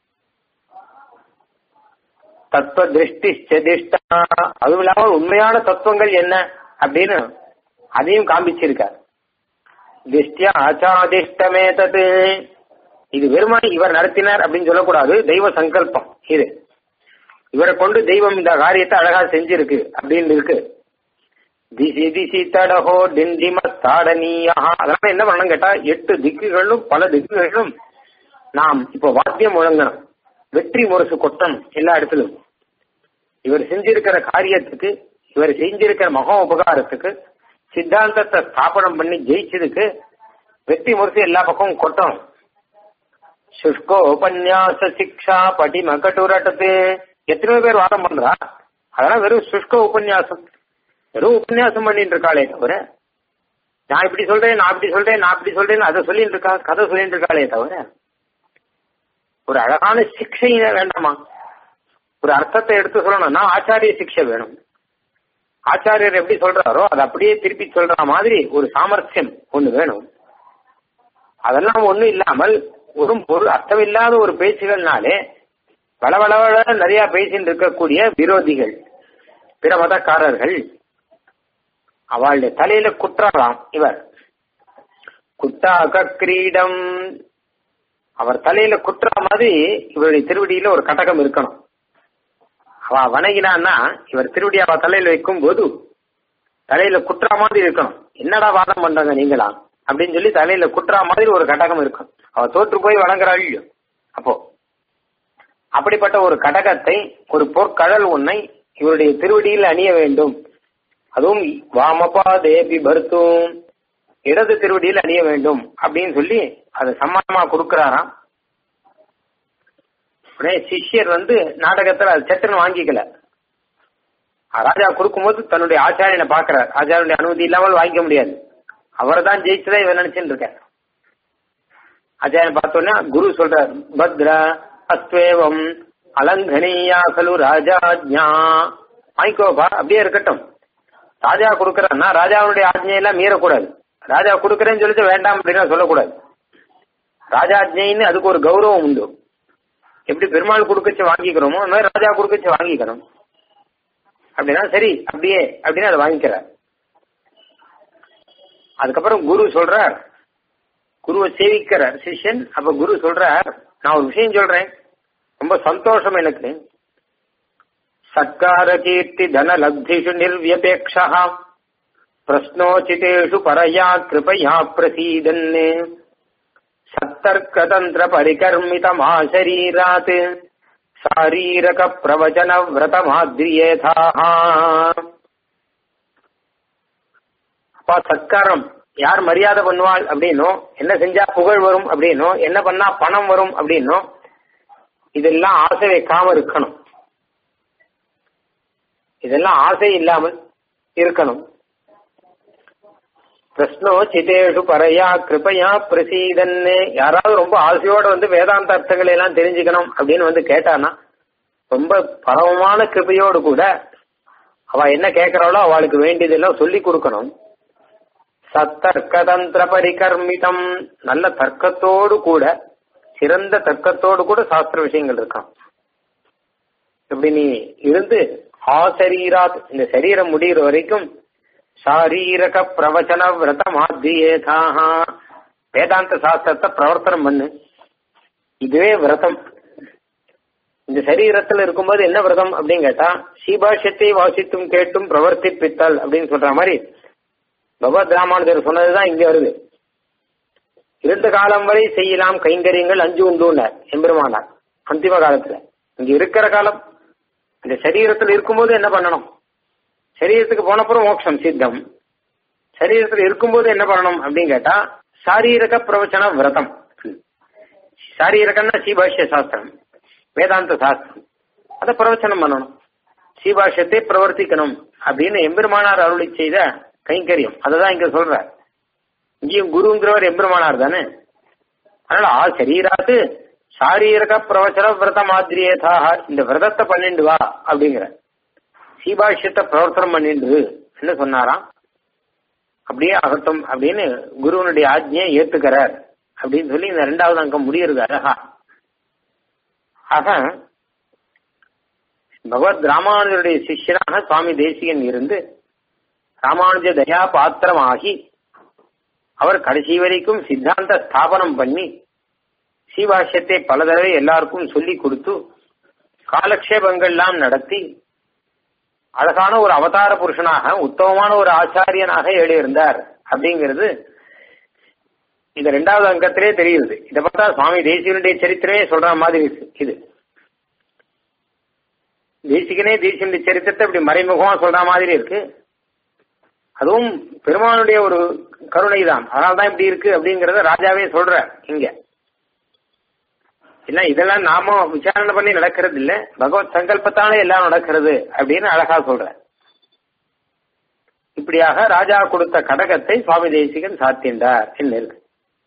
தத்துவ திருஷ்டி செதிஷ்டா அதுவும் இல்லாமல் உண்மையான தத்துவங்கள் என்ன அப்படின்னு அதையும் காண்பிச்சிருக்கார் திஷ்டியா ஆச்சாதிஷ்டமே தது இது வெறுமனை இவர் நடத்தினார் அப்படின்னு சொல்லக்கூடாது தெய்வ சங்கல்பம் இது இவரை கொண்டு தெய்வம் இந்த காரியத்தை அழகா செஞ்சிருக்கு அப்படின்னு இருக்கு திசி திசி தடஹோ டிண்டிம தாடனீயா அதனால என்ன பண்ணணும் கேட்டா எட்டு திக்குகளும் பல திக்குகளிலும் நாம் இப்போ வாத்தியம் முழங்கணும் வெற்றி முரசு கொட்டம் எல்லா இடத்திலும் இவர் செஞ்சிருக்கிற காரியத்துக்கு இவர் செஞ்சிருக்கிற மகா உபகாரத்துக்கு சித்தாந்தத்தை ஸ்தாபனம் பண்ணி ஜெயிச்சதுக்கு வெற்றி முரசு எல்லா பக்கமும் கொட்டணும் சுஷ்கோ உபன்யாச சிக்ஷா படி மக்கட்டுரட்டத்து எத்தனையோ பேர் வாதம் பண்றா அதெல்லாம் வெறும் சுஷ்க உபன்யாசம் வெறும் உபன்யாசம் பண்ணிட்டு இருக்காளே தவிர நான் இப்படி சொல்றேன் நான் இப்படி சொல்றேன் நான் இப்படி சொல்றேன்னு அதை சொல்லிட்டு இருக்கா கதை சொல்லிட்டு இருக்காளே தவிர ஒரு அழகான சிக்ஷை வேண்டாமா ஒரு அர்த்தத்தை எடுத்து சொல்லணும்னா ஆச்சாரிய சிக்ஷை வேணும் ஆச்சாரியர் எப்படி சொல்றாரோ அதை அப்படியே திருப்பி சொல்ற மாதிரி ஒரு சாமர்த்தியம் ஒண்ணு வேணும் அதெல்லாம் ஒண்ணும் இல்லாமல் ஒரு பொருள் அர்த்தமில்லாத ஒரு பேச்சுகள்னாலே வளவளவள நிறைய பேசிட்டு இருக்கக்கூடிய விரோதிகள் பிற மதக்காரர்கள் அவளுடைய தலையில குற்றலாம் இவர் குட்டாக கிரீடம் அவர் தலையில குற்ற மாதிரி இவருடைய திருவடியில ஒரு கட்டகம் இருக்கணும் அவ வணங்கினான்னா இவர் திருவடி அவ தலையில வைக்கும் போது தலையில குற்றா மாதிரி இருக்கணும் என்னடா வாதம் பண்றாங்க நீங்களா அப்படின்னு சொல்லி தலையில குற்றா மாதிரி ஒரு கட்டகம் இருக்கும் அவ தோற்று போய் வணங்குறாள் இல்லையோ அப்போ அப்படிப்பட்ட ஒரு கடகத்தை ஒரு பொற்கடல் ஒன்னை இவருடைய திருவடியில் அணிய வேண்டும் அதுவும் வாமபா தேவி பருத்தும் இடது திருவடியில் அணிய வேண்டும் அப்படின்னு சொல்லி அதை சம்மானமா கொடுக்கிறாராம் உடனே சிஷ்யர் வந்து நாடகத்துல அது சட்டுன்னு வாங்கிக்கல ராஜா கொடுக்கும்போது தன்னுடைய ஆச்சாரியனை பாக்குறார் ஆச்சாரியனுடைய அனுமதி இல்லாமல் வாங்கிக்க முடியாது அவரை தான் ஜெயிச்சதா இவன் நினைச்சுட்டு இருக்க ஆச்சாரியன் பார்த்தோன்னா குரு சொல்றார் பத்ர அஸ்வேவம் அலங்கனியா கலு ராஜாஜ்ஞா வாங்கிக்கோப்பா அப்படியே இருக்கட்டும் ராஜா கொடுக்கறான்னா ராஜாவுடைய ஆஜ்ஞையெல்லாம் மீறக்கூடாது ராஜா கொடுக்கறேன்னு சொல்லிட்டு வேண்டாம் அப்படின்னா சொல்லக்கூடாது ராஜாஜ்ஞைன்னு அதுக்கு ஒரு கௌரவம் உண்டு எப்படி பெருமாள் கொடுக்கச்சு வாங்கிக்கிறோமோ அந்த மாதிரி ராஜா கொடுக்கச்சு வாங்கிக்கணும் அப்படின்னா சரி அப்படியே அப்படின்னு அதை வாங்கிக்கிறார் அதுக்கப்புறம் குரு சொல்றார் குருவை சேவிக்கிறார் சிஷ்யன் அப்ப குரு சொல்றார் நான் ஒரு விஷயம் சொல்றேன் ரொம்ப சந்தோஷம் எனக்கு சத்கார கீர்த்தி தன லப்திஷு நிர்வியபேக்ஷா பிரஸ்னோச்சிதேஷு பரயா கிருபயா பிரசீதன் சத்தர்க்கதந்திர பரிகர்மிதமாசரீராத் சாரீரக பிரவச்சன விரதமாத்ரியேதா அப்பா சத்காரம் யார் மரியாதை பண்ணுவாள் அப்படின்னோ என்ன செஞ்சா புகழ் வரும் அப்படின்னோ என்ன பண்ணா பணம் வரும் அப்படின்னோ இதெல்லாம் ஆசை வைக்காம இருக்கணும் இதெல்லாம் ஆசை இல்லாமல் இருக்கணும் பிரஸ்னோ சிதேஷு பரையா கிருபையா பிரசீதன்னு யாராவது ரொம்ப ஆசையோட வந்து வேதாந்த அர்த்தங்களை எல்லாம் தெரிஞ்சுக்கணும் அப்படின்னு வந்து கேட்டானா ரொம்ப பரவமான கிருபையோடு கூட அவ என்ன கேட்கிறாளோ அவளுக்கு வேண்டியதெல்லாம் சொல்லி கொடுக்கணும் சத்தர்க்கதந்திர பரிகர்மிதம் நல்ல தர்க்கத்தோடு கூட சிறந்த தர்க்கத்தோடு கூட சாஸ்திர விஷயங்கள் இருக்கான் இப்படி நீ இருந்து ஆசரீராத் இந்த சரீரம் முடிகிற வரைக்கும் சாரீரக பிரவச்சன விரத மாத்தியேதாக வேதாந்த சாஸ்திரத்தை பிரவர்த்தனம் பண்ணு இதுவே விரதம் இந்த சரீரத்தில் இருக்கும்போது என்ன விரதம் அப்படின்னு கேட்டா சீபாஷ்யத்தை வாசித்தும் கேட்டும் பிரவர்த்திப்பித்தல் அப்படின்னு சொல்ற மாதிரி பகவத் ராமானுஜர் சொன்னதுதான் இங்க வருது இருந்த காலம் வரை செய்யலாம் கைங்கரியங்கள் அஞ்சு உண்டுன்னார் எம்பெருமானார் அந்திம காலத்துல இங்க இருக்கிற காலம் இந்த சரீரத்தில் இருக்கும்போது என்ன பண்ணணும் சரீரத்துக்கு போனப்புறம் மோட்சம் சித்தம் சரீரத்தில் இருக்கும்போது என்ன பண்ணணும் அப்படின்னு கேட்டா சாரீரக பிரவச்சன விரதம் சாரீரகம்னா சீபாஷ்ய சாஸ்திரம் வேதாந்த சாஸ்திரம் அதை பிரவச்சனம் பண்ணணும் சீபாஷ்யத்தை பிரவர்த்திக்கணும் அப்படின்னு எம்பெருமானார் அருளி செய்த கைங்கரியம் அததான் இங்க சொல்ற இங்கேயும் குருங்கிறவர் எம்பெருமானார் தானே அதனால ஆ சரீராத்து சாரீரக பிரவச்சன விரத மாதிரியேதாக இந்த விரதத்தை பண்ணிண்டு வா அப்படிங்கிற சீபாஷ்யத்தை பிரவர்த்தனம் பண்ணிண்டு என்ன சொன்னாராம் அப்படியே அகட்டும் அப்படின்னு குருவனுடைய ஆஜ்ஞையை ஏத்துக்கிறார் அப்படின்னு சொல்லி இந்த ரெண்டாவது அங்கம் முடியறது அழகா ஆக பகவத் ராமானுஜருடைய சிஷ்யனாக சுவாமி தேசிகன் இருந்து ராமானுஜ தயா பாத்திரமாகி அவர் கடைசி வரைக்கும் சித்தாந்த ஸ்தாபனம் பண்ணி சீவாஷ்யத்தை பல தடவை எல்லாருக்கும் சொல்லி கொடுத்து காலக்ஷேபங்கள்லாம் நடத்தி அழகான ஒரு அவதார புருஷனாக உத்தமமான ஒரு ஆச்சாரியனாக எழுதியிருந்தார் அப்படிங்கிறது இந்த ரெண்டாவது அங்கத்திலே தெரியுது இதை பார்த்தா சுவாமி தேசிகனுடைய சரித்திரமே சொல்ற மாதிரி இது தேசிகனே தேசியனுடைய சரித்திரத்தை இப்படி மறைமுகமா சொல்ற மாதிரி இருக்கு அதுவும் பெருமானுடைய ஒரு கருணை தான் அதனால்தான் இப்படி இருக்கு அப்படிங்கறத ராஜாவே சொல்ற இங்க இல்ல இதெல்லாம் நாம விசாரணை பண்ணி நடக்கிறது இல்ல பகவத் சங்கல்பத்தாலே எல்லாம் நடக்கிறது அப்படின்னு அழகா சொல்ற இப்படியாக ராஜா கொடுத்த கடகத்தை சுவாமி தேசிகன் சாத்தியந்தார் என்ன இருக்கு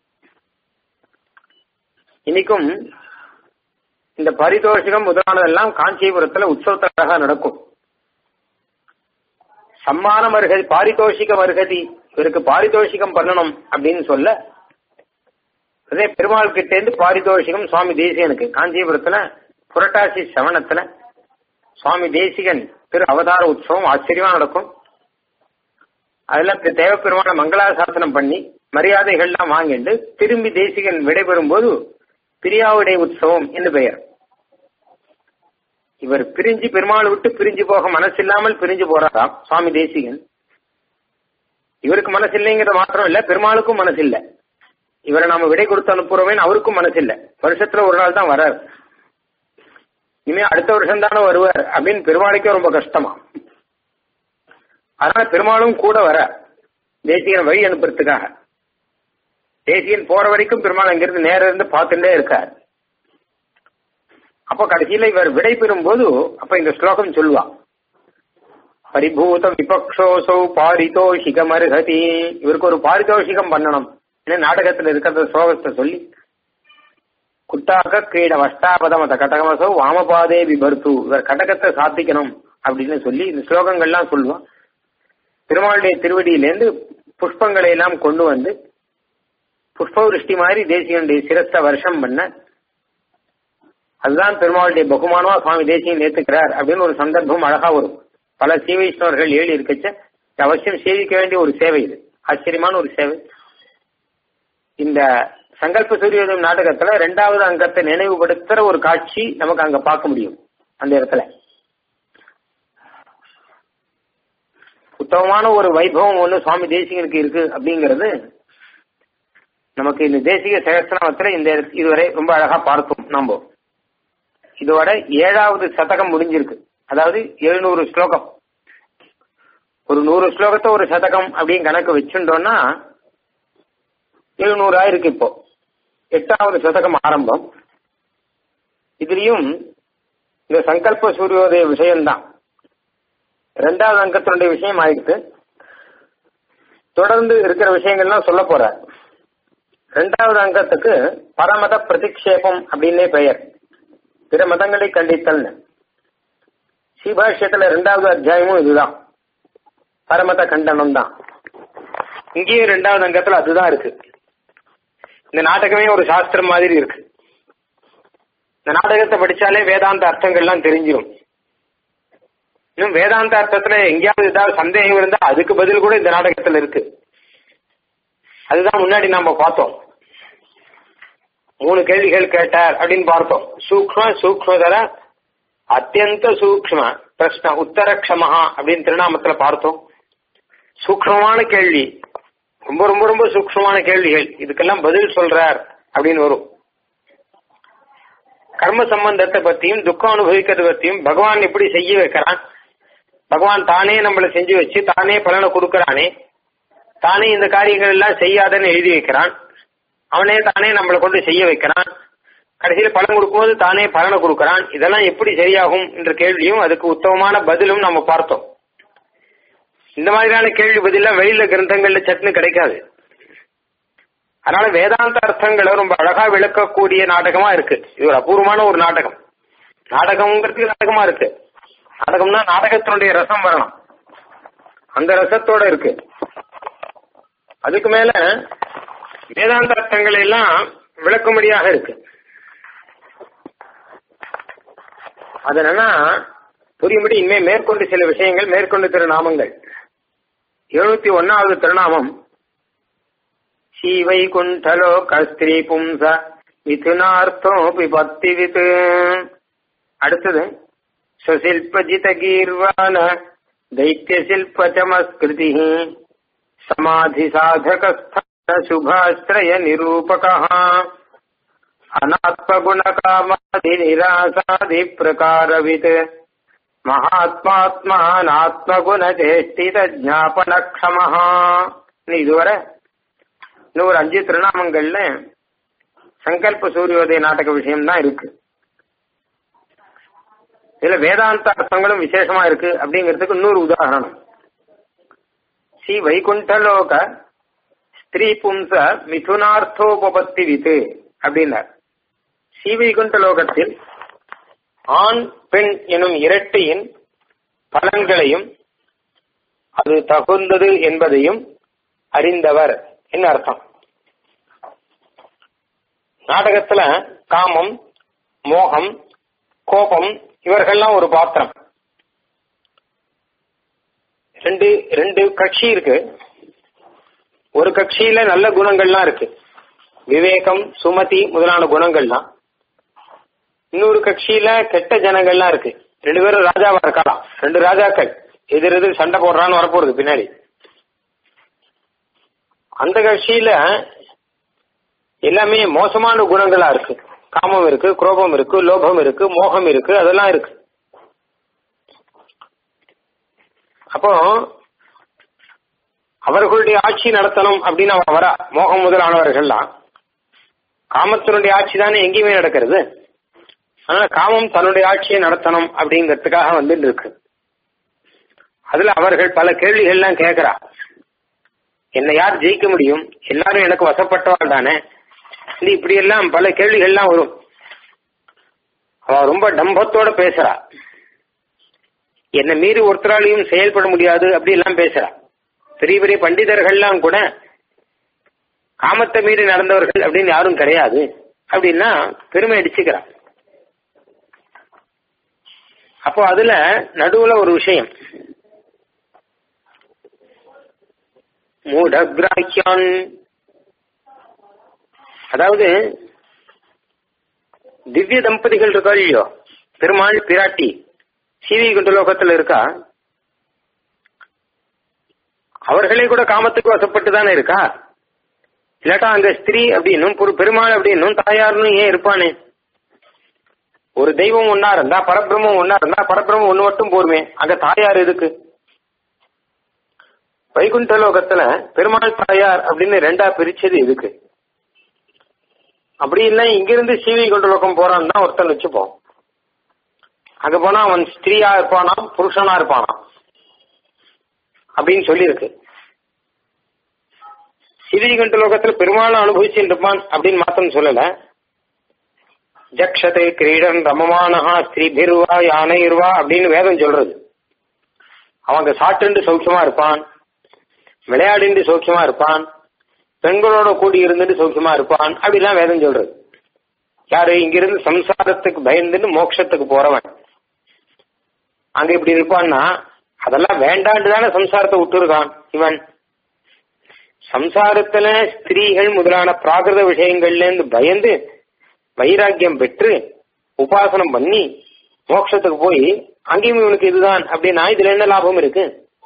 இன்னைக்கும் இந்த பரிதோஷிகம் முதலானதெல்லாம் காஞ்சிபுரத்துல உற்சவத்தாக நடக்கும் சம்மானம் அருகதி பாரிதோஷிகம் அருகதி இவருக்கு பாரிதோஷிகம் பண்ணணும் அப்படின்னு சொல்ல அதே பெருமாள் கிட்ட இருந்து பாரிதோஷிகம் சுவாமி தேசிகனுக்கு காஞ்சிபுரத்துல புரட்டாசி சவணத்துல சுவாமி தேசிகன் திரு அவதார உற்சவம் ஆச்சரியமா நடக்கும் அதுல தேவப்பெருமான மங்களாசாசனம் பண்ணி மரியாதைகள்லாம் வாங்கிட்டு திரும்பி தேசிகன் விடைபெறும் போது பிரியாவுடை உற்சவம் என்று பெயர் இவர் பிரிஞ்சு பெருமாள் விட்டு பிரிஞ்சு போக மனசு இல்லாமல் பிரிஞ்சு போறாராம் சுவாமி தேசிகன் இவருக்கு மனசு இல்லைங்கிறது மாத்திரம் இல்ல பெருமாளுக்கும் மனசு இல்ல இவரை நாம விடை கொடுத்து அனுப்புறோமேன்னு அவருக்கும் மனசு இல்ல வருஷத்துல ஒரு நாள் தான் வரார் இனிமே அடுத்த வருஷம் தானே வருவார் அப்படின்னு பெருமாளுக்கே ரொம்ப கஷ்டமா அதனால பெருமாளும் கூட வர தேசியன் வழி அனுப்புறதுக்காக தேசியன் போற வரைக்கும் பெருமாள் அங்கிருந்து நேரம் இருந்து பார்த்துட்டே இருக்கார் அப்ப கடைசியில இவர் விடை பெறும் போது அப்ப இந்த ஸ்லோகம் சொல்லுவா பரிபூத விபக்ஷோசௌ பாரிதோஷிகம் அருகதி இவருக்கு ஒரு பாரிதோஷிகம் பண்ணணும் ஏன்னா நாடகத்துல இருக்கிற ஸ்லோகத்தை சொல்லி குட்டாக கீழ வஷ்டாபதம் அத கடகமசோ வாமபாதே விபர்த்து இவர் கடகத்தை சாத்திக்கணும் அப்படின்னு சொல்லி இந்த ஸ்லோகங்கள்லாம் சொல்லுவான் பெருமாளுடைய திருவடியிலேருந்து புஷ்பங்களை எல்லாம் கொண்டு வந்து புஷ்பவிருஷ்டி மாதிரி தேசியனுடைய சிரஸ்த வருஷம் பண்ண அதுதான் பெருமாளுடைய பகுமானமா சுவாமி தேசியம் ஏத்துக்கிறார் அப்படின்னு ஒரு சந்தர்ப்பம் அழகா வரும் பல சீவைஷ்ணவர்கள் ஏழி இருக்கச்ச அவசியம் சேவிக்க வேண்டிய ஒரு சேவை இது ஆச்சரியமான ஒரு சேவை இந்த சங்கல்ப சூரியோதயம் நாடகத்துல ரெண்டாவது அங்கத்தை நினைவுபடுத்துற ஒரு காட்சி நமக்கு அங்க பார்க்க முடியும் அந்த இடத்துல உத்தமமான ஒரு வைபவம் ஒண்ணு சுவாமி தேசிகனுக்கு இருக்கு அப்படிங்கிறது நமக்கு இந்த தேசிக சகஸ்திரநாமத்துல இந்த இதுவரை ரொம்ப அழகா பார்த்தோம் நம்ம இதோட ஏழாவது சதகம் முடிஞ்சிருக்கு அதாவது எழுநூறு ஸ்லோகம் ஒரு நூறு ஸ்லோகத்தை ஒரு சதகம் அப்படின்னு கணக்கு வச்சுட்டோம்னா எழுநூறு ஆயிருக்கு இப்போ எட்டாவது சதகம் ஆரம்பம் இதுலயும் இந்த சங்கல்ப சூரியோதய விஷயம்தான் ரெண்டாவது அங்கத்தினுடைய விஷயம் ஆயிடுச்சு தொடர்ந்து இருக்கிற விஷயங்கள்லாம் சொல்ல போற ரெண்டாவது அங்கத்துக்கு பரமத பிரதிக்ஷேபம் அப்படின்னே பெயர் பிற மதங்களை கண்டித்தல்னு ஸ்ரீபாஷ்யத்துல ரெண்டாவது அத்தியாயமும் இதுதான் பரமத கண்டனம் தான் இங்கேயும் ரெண்டாவது அங்கத்துல அதுதான் இருக்கு இந்த நாடகமே ஒரு சாஸ்திரம் மாதிரி இருக்கு இந்த நாடகத்தை படிச்சாலே வேதாந்த அர்த்தங்கள்லாம் தெரிஞ்சிடும் இன்னும் வேதாந்த அர்த்தத்துல எங்கேயாவது ஏதாவது சந்தேகம் இருந்தா அதுக்கு பதில் கூட இந்த நாடகத்துல இருக்கு அதுதான் முன்னாடி நாம பார்த்தோம் மூணு கேள்விகள் கேட்டார் அப்படின்னு பார்த்தோம் சூக்ம சூக்மதர அத்தியந்த சூக்ம பிரஷ்ன உத்தரக்ஷமஹா அப்படின்னு திருநாமத்துல பார்த்தோம் சூக்மமான கேள்வி ரொம்ப ரொம்ப ரொம்ப சூக்மமான கேள்விகள் இதுக்கெல்லாம் பதில் சொல்றார் அப்படின்னு வரும் கர்ம சம்பந்தத்தை பத்தியும் துக்கம் அனுபவிக்கிறது பத்தியும் பகவான் எப்படி செய்ய வைக்கிறான் பகவான் தானே நம்மளை செஞ்சு வச்சு தானே பலனை கொடுக்கறானே தானே இந்த காரியங்கள் எல்லாம் செய்யாதன்னு எழுதி வைக்கிறான் அவனே தானே நம்மளை கொண்டு செய்ய வைக்கிறான் கடைசியில் பலன் கொடுக்கும்போது தானே பலனை கொடுக்கறான் இதெல்லாம் எப்படி சரியாகும் என்ற கேள்வியும் அதுக்கு உத்தமமான பதிலும் நம்ம பார்த்தோம் இந்த மாதிரியான கேள்வி பதிலாம் வெளியில கிரந்தங்கள்ல சட்னு கிடைக்காது அதனால வேதாந்த அர்த்தங்களை ரொம்ப அழகா விளக்கக்கூடிய நாடகமா இருக்கு இது ஒரு அபூர்வமான ஒரு நாடகம் நாடகம்ங்கிறதுக்கு நாடகமா இருக்கு நாடகம்னா நாடகத்தினுடைய ரசம் வரணும் அந்த ரசத்தோட இருக்கு அதுக்கு மேல வேதாந்த அர்த்தங்கள் எல்லாம் விளக்கும்படியாக இருக்கு அது என்னன்னா புரியும்படி இனிமே மேற்கொண்டு சில விஷயங்கள் மேற்கொண்டு திருநாமங்கள் எழுநூத்தி ஒன்னாவது திருநாமம் ஸ்ரீவைகுண்டலோ கஸ்திரீ பும்ச மிதுனார்த்தோபி பக்திவித் அடுத்தது சுசில்பஜித கீர்வான தைத்திய சில்ப சமஸ்கிருதி சமாதி சாதகஸ்தான சுபாஸ்ரய நிரூபக அநாத்மகுணகாமாதி நிராசாதி பிரகாரவித் மகாத்மாத்மானாத்மகுணச்சேஷ்டித ஜாபனக்ஷமஹா இதுவரை இன்னும் ஒரு அஞ்சு திருநாமங்கள்ல சங்கல்ப சூரியோதய நாடக விஷயம் தான் இருக்கு இதுல வேதாந்த அர்த்தங்களும் விசேஷமா இருக்கு அப்படிங்கிறதுக்கு இன்னொரு உதாரணம் ஸ்ரீ வைகுண்டலோக ஸ்திரீ பும்ச மிதுனார்த்தோபபத்தி வித்து அப்படின்னார் ஸ்ரீ வைகுண்ட லோகத்தில் ஆண் பெண் எனும் இரட்டையின் பலன்களையும் அது தகுந்தது என்பதையும் அறிந்தவர் என்ன அர்த்தம் நாடகத்துல காமம் மோகம் கோபம் இவர்கள்லாம் ஒரு பாத்திரம் ரெண்டு ரெண்டு கட்சி இருக்கு ஒரு கட்சியில நல்ல குணங்கள்லாம் இருக்கு விவேகம் சுமதி முதலான குணங்கள்லாம் இன்னொரு கட்சியில கெட்ட ஜனங்கள்லாம் இருக்கு ரெண்டு பேரும் ராஜாவா இருக்கலாம் ரெண்டு ராஜாக்கள் எதிர் எதிர் சண்டை போடுறான்னு வரப்போறது பின்னாடி அந்த கட்சியில எல்லாமே மோசமான குணங்களா இருக்கு காமம் இருக்கு குரோபம் இருக்கு லோபம் இருக்கு மோகம் இருக்கு அதெல்லாம் இருக்கு அப்போ அவர்களுடைய ஆட்சி நடத்தணும் அப்படின்னு அவன் வரா மோகம் முதலானவர்கள்லாம் காமத்தினுடைய ஆட்சி தானே எங்கேயுமே நடக்கிறது அதனால காமம் தன்னுடைய ஆட்சியை நடத்தணும் அப்படிங்கிறதுக்காக வந்துட்டு இருக்கு அதுல அவர்கள் பல கேள்விகள்லாம் கேட்கிறா என்னை யார் ஜெயிக்க முடியும் எல்லாரும் எனக்கு வசப்பட்டவாள் தானே இது இப்படி எல்லாம் பல கேள்விகள்லாம் வரும் அவ ரொம்ப டம்பத்தோட பேசுறா என்னை மீறி ஒருத்தராலையும் செயல்பட முடியாது அப்படி எல்லாம் பேசுறா பெரிய பெரிய பண்டிதர்கள்லாம் கூட காமத்தை மீறி நடந்தவர்கள் அப்படின்னு யாரும் கிடையாது அப்படின்னா பெருமை அடிச்சுக்கிறான் அப்போ அதுல நடுவுல ஒரு விஷயம் மூடகிராக்கியான் அதாவது திவ்ய தம்பதிகள் இருக்கா இல்லையோ பெருமாள் பிராட்டி சீவி குண்டலோகத்துல இருக்கா அவர்களே கூட காமத்துக்கு வசப்பட்டு தானே இருக்கா இல்லாட்டா அங்க ஸ்திரீ அப்படின்னும் ஒரு பெருமாள் அப்படின்னும் தாயார்னு ஏன் இருப்பானே ஒரு தெய்வம் ஒன்னா இருந்தா பரபிரம்மம் ஒன்னா இருந்தா பரபிரம்மம் ஒண்ணு மட்டும் போருமே அங்க தாயார் எதுக்கு வைகுண்ட லோகத்துல பெருமாள் தாயார் அப்படின்னு ரெண்டா பிரிச்சது எதுக்கு அப்படி இல்லை இங்கிருந்து சீவி கொண்ட லோகம் போறான்னு தான் ஒருத்தன் வச்சுப்போம் அங்க போனா அவன் ஸ்திரீயா இருப்பானாம் புருஷனா இருப்பானாம் அப்படின்னு சொல்லியிருக்கு சீவிகண்ட லோகத்துல பெருமாளும் அனுபவிச்சுட்டு இருப்பான் அப்படின்னு மாத்தம் சொல்லல ஜக்ஷத்தை கிரீடன் ரமமானஹா ஸ்திரீபிர்வா யானைர்வா அப்படின்னு வேதம் சொல்றது அவங்க சாட்டுண்டு சௌக்கியமா இருப்பான் விளையாடிண்டு சௌக்கியமா இருப்பான் பெண்களோட கூடி இருந்துட்டு சௌக்கியமா இருப்பான் அப்படிலாம் வேதம் சொல்றது யாரு இங்கிருந்து சம்சாரத்துக்கு பயந்துன்னு மோட்சத்துக்கு போறவன் அங்க இப்படி இருப்பான்னா அதெல்லாம் வேண்டாண்டு தானே சம்சாரத்தை விட்டுருக்கான் இவன் சம்சாரத்துல ஸ்திரீகள் முதலான பிராகிருத விஷயங்கள்ல இருந்து பயந்து வைராக்கியம் பெற்று உபாசனம் பண்ணி மோட்சத்துக்கு போய் அங்கேயும் இவனுக்கு இதுதான் அப்படின்னா இதுல என்ன லாபம் இருக்கு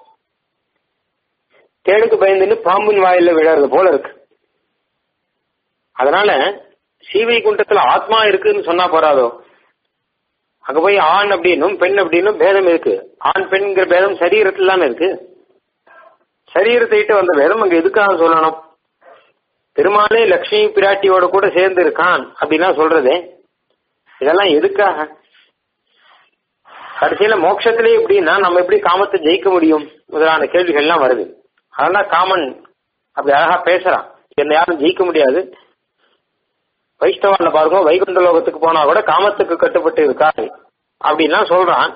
தேடுக்கு பயந்துன்னு பாம்பின் வாயில விழறது போல இருக்கு அதனால சீவை குண்டத்துல ஆத்மா இருக்குன்னு சொன்னா போறாதோ அங்க போய் ஆண் அப்படின்னும் பெண் அப்படின்னும் பேதம் இருக்கு ஆண் பெண்ங்கிற பேதம் சரீரத்துல தானே இருக்கு சரீரத்தை இட்டு வந்த பேதம் அங்க எதுக்காக சொல்லணும் பெருமாளே லக்ஷ்மி பிராட்டியோட கூட சேர்ந்து இருக்கான் அப்படின்னா சொல்றதே இதெல்லாம் எதுக்காக கடைசியில மோட்சத்திலே எப்படின்னா நம்ம எப்படி காமத்தை ஜெயிக்க முடியும் முதலான கேள்விகள்லாம் வருது அதெல்லாம் காமன் அப்படி அழகா பேசுறான் என்ன யாரும் ஜெயிக்க முடியாது வைஷ்ணவால பாருங்க வைகுண்ட லோகத்துக்கு போனா கூட காமத்துக்கு கட்டுப்பட்டு இருக்காரு அப்படின்லாம் சொல்றான்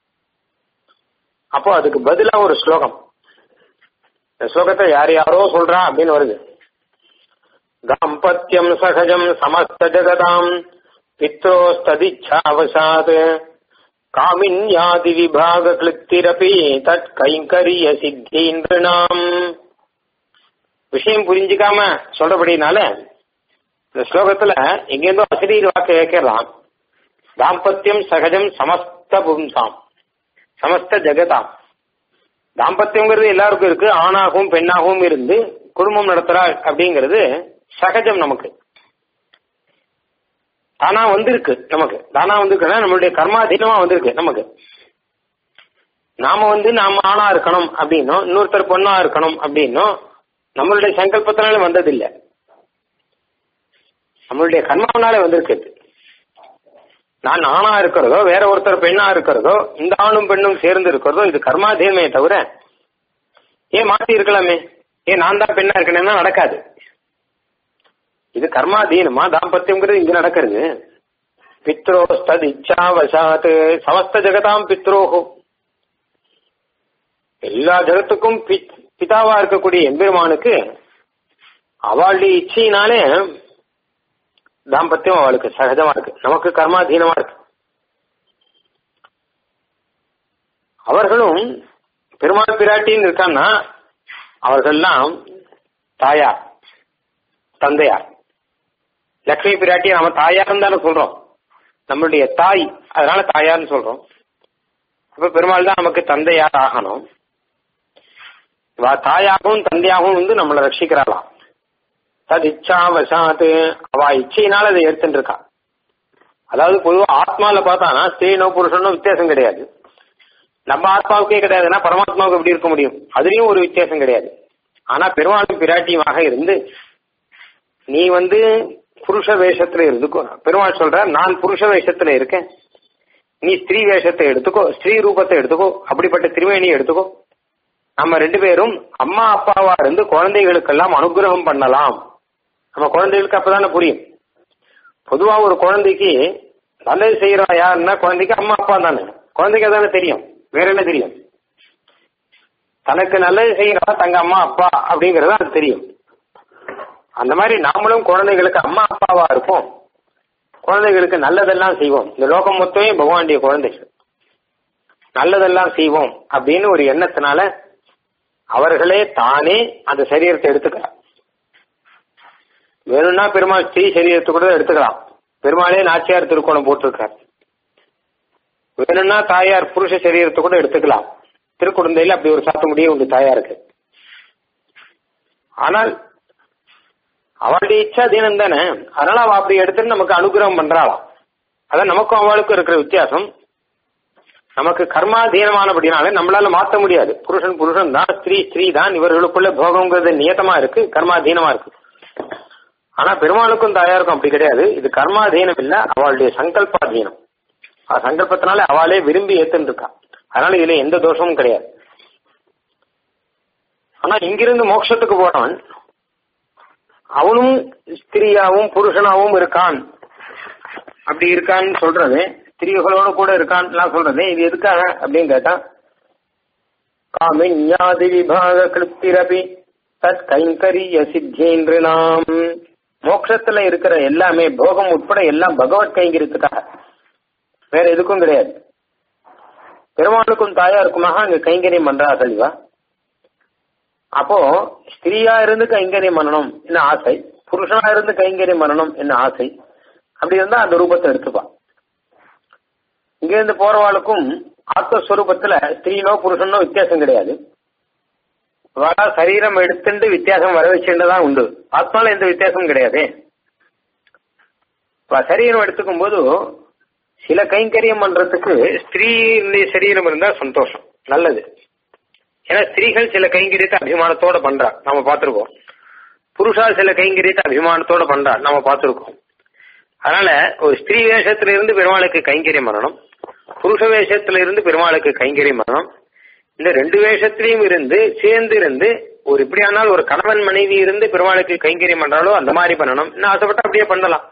அப்போ அதுக்கு பதிலா ஒரு ஸ்லோகம் இந்த ஸ்லோகத்தை யார் யாரோ சொல்றா அப்படின்னு வருது தாம்பத்தியம் சகஜம் சமஸ்த ஜகதாம் பித்ரோஸ்ததிச்சாவசாத் காமின்யாதி விபாக கிளித்திரபி தத் கைங்கரிய சித்தீந்திரணாம் விஷயம் புரிஞ்சுக்காம சொல்றபடினால இந்த ஸ்லோகத்துல எங்கேருந்தோ அசிரீர் வாக்க கேட்கலாம் தாம்பத்தியம் சகஜம் சமஸ்த பும்சாம் சமஸ்த ஜெகதாம் தாம்பத்தியம்ங்கிறது எல்லாருக்கும் இருக்கு ஆணாகவும் பெண்ணாகவும் இருந்து குடும்பம் நடத்துறாள் அப்படிங்கிறது சகஜம் நமக்கு தானா வந்திருக்கு நமக்கு தானா வந்திருக்குன்னா நம்மளுடைய கர்மாதீனமா வந்திருக்கு நமக்கு நாம வந்து நாம ஆணா இருக்கணும் அப்படின்னும் இன்னொருத்தர் பொண்ணா இருக்கணும் அப்படின்னும் நம்மளுடைய சங்கல்பத்தினால வந்ததில்லை நம்மளுடைய கர்மாவனாலே வந்திருக்கு நான் ஆணா இருக்கிறதோ வேற ஒருத்தர் பெண்ணா இருக்கிறதோ இந்த ஆணும் பெண்ணும் சேர்ந்து இருக்கிறதோ இது கர்மாதீனமே தவிர ஏன் மாத்தி இருக்கலாமே ஏன் நான் தான் பெண்ணா இருக்கணும்னா நடக்காது இது கர்மாதீனமா தாம்பத்தியம்ங்கிறது இங்க நடக்கிறது பித்ரோஸ்தத் இச்சாவசாத் சமஸ்த ஜெகதாம் பித்ரோஹோ எல்லா ஜெகத்துக்கும் பிதாவா இருக்கக்கூடிய எம்பெருமானுக்கு அவளுடைய இச்சையினாலே தாம்பத்தியம் அவளுக்கு சகஜமா இருக்கு நமக்கு கர்மாதீனமா இருக்கு அவர்களும் பெருமாள் பிராட்டின்னு இருக்கான்னா அவர்கள்லாம் தாயார் தந்தையார் லக்ஷ்மி பிராட்டி நம்ம தாயார்னு தானே சொல்றோம் நம்மளுடைய தாய் அதனால தாயார்னு சொல்றோம் அப்ப பெருமாள் தான் நமக்கு தந்தையார் ஆகணும் தாயாகவும் தந்தையாகவும் வந்து நம்மளை ரட்சிக்கிறாளாம் தது இச்சாவசாத்து அவ இச்சையினால அதை எடுத்துட்டு இருக்கா அதாவது பொதுவாக ஆத்மால பார்த்தானா ஸ்திரீனோ புருஷனோ வித்தியாசம் கிடையாது நம்ம ஆத்மாவுக்கே கிடையாதுன்னா பரமாத்மாவுக்கு எப்படி இருக்க முடியும் அதுலயும் ஒரு வித்தியாசம் கிடையாது ஆனா பெருமாளும் பிராட்டியுமாக இருந்து நீ வந்து புருஷ வேஷத்துல இருந்துக்கோ பெருமாள் சொல்ற நான் புருஷ வேஷத்துல இருக்கேன் நீ ஸ்திரீ வேஷத்தை எடுத்துக்கோ ஸ்திரீ ரூபத்தை எடுத்துக்கோ அப்படிப்பட்ட திருவேணி எடுத்துக்கோ நம்ம ரெண்டு பேரும் அம்மா அப்பாவா இருந்து குழந்தைகளுக்கெல்லாம் அனுகிரகம் பண்ணலாம் நம்ம குழந்தைகளுக்கு அப்பதானே புரியும் பொதுவா ஒரு குழந்தைக்கு நல்லது செய்யறா யாருன்னா குழந்தைக்கு அம்மா அப்பா தானே குழந்தைக்கு அதானே தெரியும் வேற என்ன தெரியும் தனக்கு நல்லது செய்யறவா தங்க அம்மா அப்பா அப்படிங்கறது அது தெரியும் அந்த மாதிரி நாமளும் குழந்தைகளுக்கு அம்மா அப்பாவா இருப்போம் குழந்தைகளுக்கு நல்லதெல்லாம் செய்வோம் இந்த லோகம் மொத்தமே பகவானுடைய குழந்தைகள் நல்லதெல்லாம் செய்வோம் அப்படின்னு ஒரு எண்ணத்தினால அவர்களே தானே அந்த சரீரத்தை எடுத்துக்கலாம் வேணும்னா பெருமாள் ஸ்ரீ சரீரத்தை கூட எடுத்துக்கலாம் பெருமாளே நாச்சியார் திருக்கோணம் போட்டிருக்கார் வேணும்னா தாயார் புருஷ சரீரத்தை கூட எடுத்துக்கலாம் திருக்குழந்தையில அப்படி ஒரு சாத்த முடியும் உண்டு தாயாருக்கு ஆனால் அவளுடைய இச்சா தீனம் தானே அதனால அவ அப்படி எடுத்துட்டு நமக்கு அனுகிரகம் பண்றாளாம் அதான் நமக்கும் அவளுக்கும் இருக்கிற வித்தியாசம் நமக்கு கர்மாதீனமானபடினால நம்மளால மாத்த முடியாது புருஷன் புருஷன் தான் ஸ்திரீ ஸ்திரீ தான் இவர்களுக்குள்ள போகங்கிறது நியத்தமா இருக்கு கர்மாதீனமா இருக்கு ஆனா பெருமாளுக்கும் தாயாருக்கும் அப்படி கிடையாது இது கர்மாதீனம் இல்ல அவளுடைய சங்கல்பாதீனம் அவ சங்கல்பத்தினால அவளே விரும்பி ஏத்துன்னு இருக்கா அதனால இதுல எந்த தோஷமும் கிடையாது ஆனா இங்கிருந்து மோட்சத்துக்கு போனவன் அவனும் ஸ்திரீயாவும் புருஷனாவும் இருக்கான் அப்படி இருக்கான்னு சொல்றது ஸ்திரீகளோட கூட இருக்கான்லாம் சொல்றது இது எதுக்காக அப்படின்னு கேட்டா காமிஞாதி விபாக கிருப்திரபி தத் கைங்கரிய சித்தேந்திரனாம் மோட்சத்துல இருக்கிற எல்லாமே போகம் உட்பட எல்லாம் பகவத் கைங்கரியத்துக்காக வேற எதுக்கும் கிடையாது பெருமாளுக்கும் தாயாருக்குமாக அங்க கைங்கரியம் பண்றா தெளிவா அப்போ ஸ்திரீயா இருந்து கைங்கரியம் பண்ணணும் என்ன ஆசை புருஷனா இருந்து கைங்கரியம் பண்ணணும் என்ன ஆசை அப்படி இருந்தா அந்த ரூபத்தை எடுத்துப்பா இங்க இருந்து போறவாளுக்கும் ஆத்மஸ்வரூபத்துல ஸ்திரீனோ புருஷனோ வித்தியாசம் கிடையாது வர சரீரம் எடுத்துட்டு வித்தியாசம் வர வச்சுதான் உண்டு ஆத்மால எந்த வித்தியாசமும் கிடையாது சரீரம் எடுத்துக்கும் போது சில கைங்கரியம் பண்றதுக்கு ஸ்திரீ சரீரம் இருந்தா சந்தோஷம் நல்லது ஏன்னா ஸ்திரீகள் சில கைங்கரியத்தை அபிமானத்தோட பண்றா நம்ம பார்த்திருக்கோம் புருஷா சில கைங்கரியத்தை அபிமானத்தோட பண்றா நம்ம பார்த்திருக்கோம் அதனால ஒரு ஸ்திரீ வேஷத்துல இருந்து பெருமாளுக்கு கைங்கரியம் பண்ணணும் புருஷ வேஷத்துல இருந்து பெருமாளுக்கு கைங்கரியம் பண்ணணும் இந்த ரெண்டு வேஷத்திலையும் இருந்து சேர்ந்து இருந்து ஒரு இப்படி ஆனால் ஒரு கணவன் மனைவி இருந்து பெருமாளுக்கு கைங்கரியம் பண்றாலோ அந்த மாதிரி பண்ணணும் இன்னும் ஆசைப்பட்டா அப்படியே பண்ணலாம்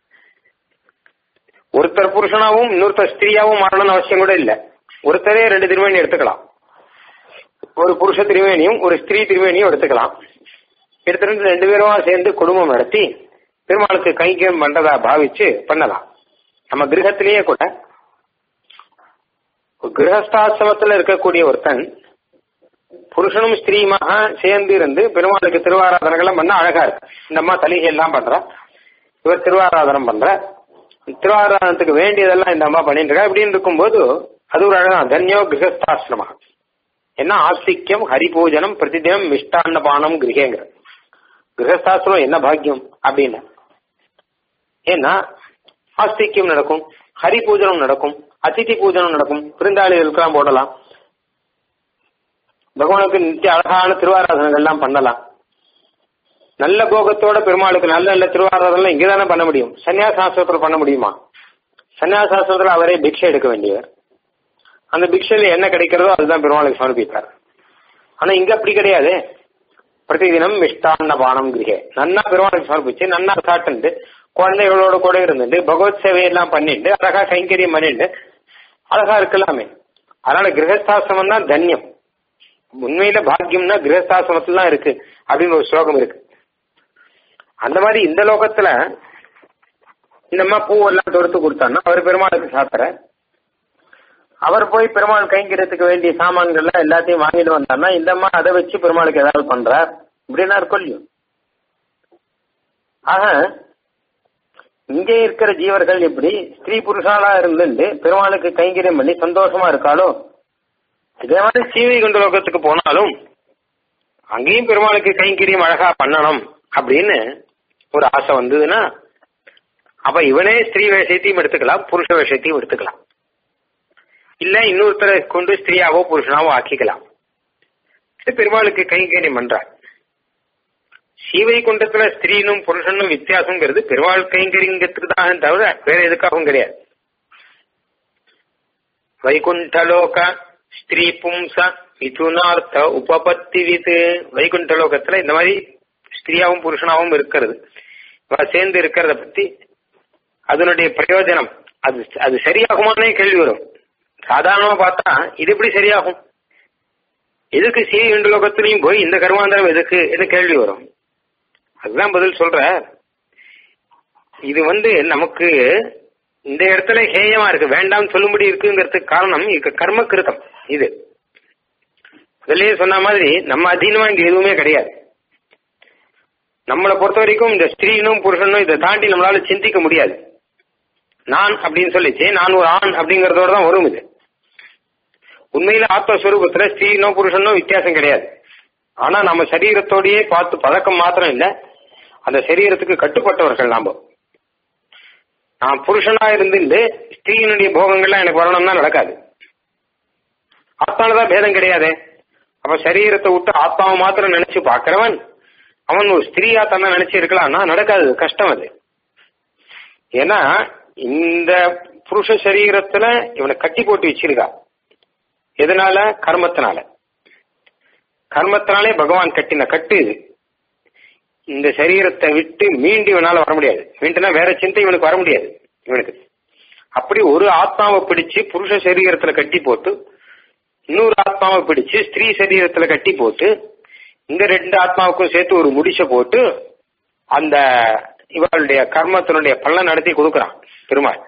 ஒருத்தர் புருஷனாவும் இன்னொருத்தர் ஸ்திரீயாவும் மாறணும்னு அவசியம் கூட இல்ல ஒருத்தரே ரெண்டு திருமணி எடுத்துக்கலாம் ஒரு புருஷ திருமேனியும் ஒரு ஸ்திரீ திருமேனியும் எடுத்துக்கலாம் எடுத்துட்டு ரெண்டு பேரும் சேர்ந்து குடும்பம் நடத்தி பெருமாளுக்கு கைங்கரியம் பண்றதா பாவிச்சு பண்ணலாம் நம்ம கிரகத்திலேயே கூட கிரகஸ்தாசிரமத்துல இருக்கக்கூடிய ஒருத்தன் புருஷனும் ஸ்திரீமாக சேர்ந்து இருந்து பெருமாளுக்கு திருவாராதனங்களும் பண்ண அழகா இருக்கு இந்த அம்மா தலிகை எல்லாம் பண்றா இவர் திருவாராதனம் பண்ற திருவாராதனத்துக்கு வேண்டியதெல்லாம் இந்த அம்மா பண்ணிட்டு இருக்கா இப்படின்னு இருக்கும்போது அது ஒரு அழகா தன்யோ கிரகஸ்தாசிரமா என்ன ஆஸ்திக்யம் ஹரிபூஜனம் பிரதிதினம் மிஷ்டான்ன பானம் கிரகேங்கிற கிரகஸ்தாசிரம் என்ன பாக்கியம் அப்படின்னு ஏன்னா ஆஸ்திக்யம் நடக்கும் ஹரி பூஜனம் நடக்கும் அதிதி பூஜனம் நடக்கும் விருந்தாளிகளுக்கெல்லாம் போடலாம் பகவானுக்கு நித்திய அழகான திருவாராதனங்கள் எல்லாம் பண்ணலாம் நல்ல போகத்தோட பெருமாளுக்கு நல்ல நல்ல திருவாராதனம் இங்கதானே பண்ண முடியும் சன்னியாசாஸ்திரத்தில் பண்ண முடியுமா சன்னியாசாஸ்திரத்தில் அவரே பிக்ஷை எடுக்க வேண்டியவர் அந்த பிக்ஷையில என்ன கிடைக்கிறதோ அதுதான் பெருமாளுக்கு சமர்ப்பிப்பார் ஆனா இங்க அப்படி கிடையாது பிரதிதினம் மிஷ்டான்ன பானம் கிரகே நன்னா பெருமாளுக்கு சமர்ப்பிச்சு நன்னா சாப்பிட்டு குழந்தைகளோட கூட இருந்துட்டு பகவத் சேவையெல்லாம் பண்ணிட்டு அழகா கைங்கரியம் பண்ணிட்டு அழகா இருக்கலாமே அதனால கிரகஸ்தாசிரமம் தான் தன்யம் உண்மையில பாக்கியம்னா கிரகஸ்தாசிரமத்துல தான் இருக்கு அப்படின்னு ஒரு ஸ்லோகம் இருக்கு அந்த மாதிரி இந்த லோகத்துல இந்த அம்மா பூவெல்லாம் தொடுத்து கொடுத்தான்னா அவர் பெருமாளுக்கு சாப்பிட்ற அவர் போய் பெருமாள் கைங்கிறதுக்கு வேண்டிய சாமான்கள்லாம் எல்லாத்தையும் வாங்கிட்டு வந்தார்னா இந்த அம்மா அதை வச்சு பெருமாளுக்கு ஏதாவது பண்றார் இப்படின்னா இருக்கும் ஆக இங்கே இருக்கிற ஜீவர்கள் எப்படி ஸ்திரீ புருஷாலா இருந்துட்டு பெருமாளுக்கு கைங்கரியம் பண்ணி சந்தோஷமா இருக்காளோ இதே மாதிரி சீவை கொண்ட லோகத்துக்கு போனாலும் அங்கேயும் பெருமாளுக்கு கைங்கரியம் அழகா பண்ணணும் அப்படின்னு ஒரு ஆசை வந்ததுன்னா அப்ப இவனே ஸ்திரீ வேஷத்தையும் எடுத்துக்கலாம் புருஷ வேஷத்தையும் எடுத்துக்கலாம் இல்ல இன்னொருத்தரை கொண்டு ஸ்திரீயாவோ புருஷனாவோ ஆக்கிக்கலாம் பெருமாளுக்கு கைங்கரியம் பண்றார் சீவை குண்டத்துல ஸ்திரீனும் புருஷனும் வித்தியாசங்கிறது பெருமாள் கைங்கரிங்கத்துக்கு தான் தவிர வேற எதுக்காகவும் கிடையாது வைகுண்டலோக ஸ்திரீ பும்ச மிதுனார்த்த உபபத்தி விது வைகுண்டலோகத்துல இந்த மாதிரி ஸ்திரீயாவும் புருஷனாவும் இருக்கிறது சேர்ந்து இருக்கிறத பத்தி அதனுடைய பிரயோஜனம் அது அது சரியாகுமானே கேள்வி வரும் சாதாரணமா பார்த்தா இது எப்படி சரியாகும் எதுக்கு சீவி ரெண்டு லோகத்திலையும் போய் இந்த கர்மாந்திரம் எதுக்கு என்ன கேள்வி வரும் அதுதான் பதில் சொல்ற இது வந்து நமக்கு இந்த இடத்துல ஹேயமா இருக்கு வேண்டாம் சொல்லும்படி இருக்குங்கிறதுக்கு காரணம் இது கர்ம கிருத்தம் இது அதுலயே சொன்ன மாதிரி நம்ம அதீனமா இங்க எதுவுமே கிடையாது நம்மளை பொறுத்த வரைக்கும் இந்த ஸ்திரீனும் புருஷனும் இதை தாண்டி நம்மளால சிந்திக்க முடியாது நான் அப்படின்னு சொல்லிச்சு நான் ஒரு ஆண் அப்படிங்கறதோட தான் வரும் இது உண்மையில ஆத்மஸ்வரூபத்துல ஸ்திரீனோ புருஷனோ வித்தியாசம் கிடையாது ஆனா நம்ம சரீரத்தோடயே பார்த்து பழக்கம் மாத்திரம் இல்ல அந்த சரீரத்துக்கு கட்டுப்பட்டவர்கள் நாம நான் புருஷனா இருந்து ஸ்திரீனுடைய போகங்கள்லாம் எனக்கு வரணும்னா நடக்காது ஆத்மாலதான் பேதம் கிடையாது அப்ப சரீரத்தை விட்டு ஆத்மாவை மாத்திரம் நினைச்சு பாக்குறவன் அவன் ஒரு ஸ்திரீயா தன்னை நினைச்சு இருக்கலாம்னா நடக்காது கஷ்டம் அது ஏன்னா இந்த புருஷ சரீரத்துல இவனை கட்டி போட்டு வச்சிருக்கா எதனால கர்மத்தினால கர்மத்தினாலே பகவான் கட்டின கட்டு இது இந்த சரீரத்தை விட்டு மீண்டு இவனால வர முடியாது மீண்டுனா வேற சிந்தை இவனுக்கு வர முடியாது இவனுக்கு அப்படி ஒரு ஆத்மாவை பிடிச்சு புருஷ சரீரத்துல கட்டி போட்டு இன்னொரு ஆத்மாவை பிடிச்சு ஸ்திரீ சரீரத்துல கட்டி போட்டு இந்த ரெண்டு ஆத்மாவுக்கும் சேர்த்து ஒரு முடிச்ச போட்டு அந்த இவளுடைய கர்மத்தினுடைய பலன் நடத்தி கொடுக்கறான் பெருமாள்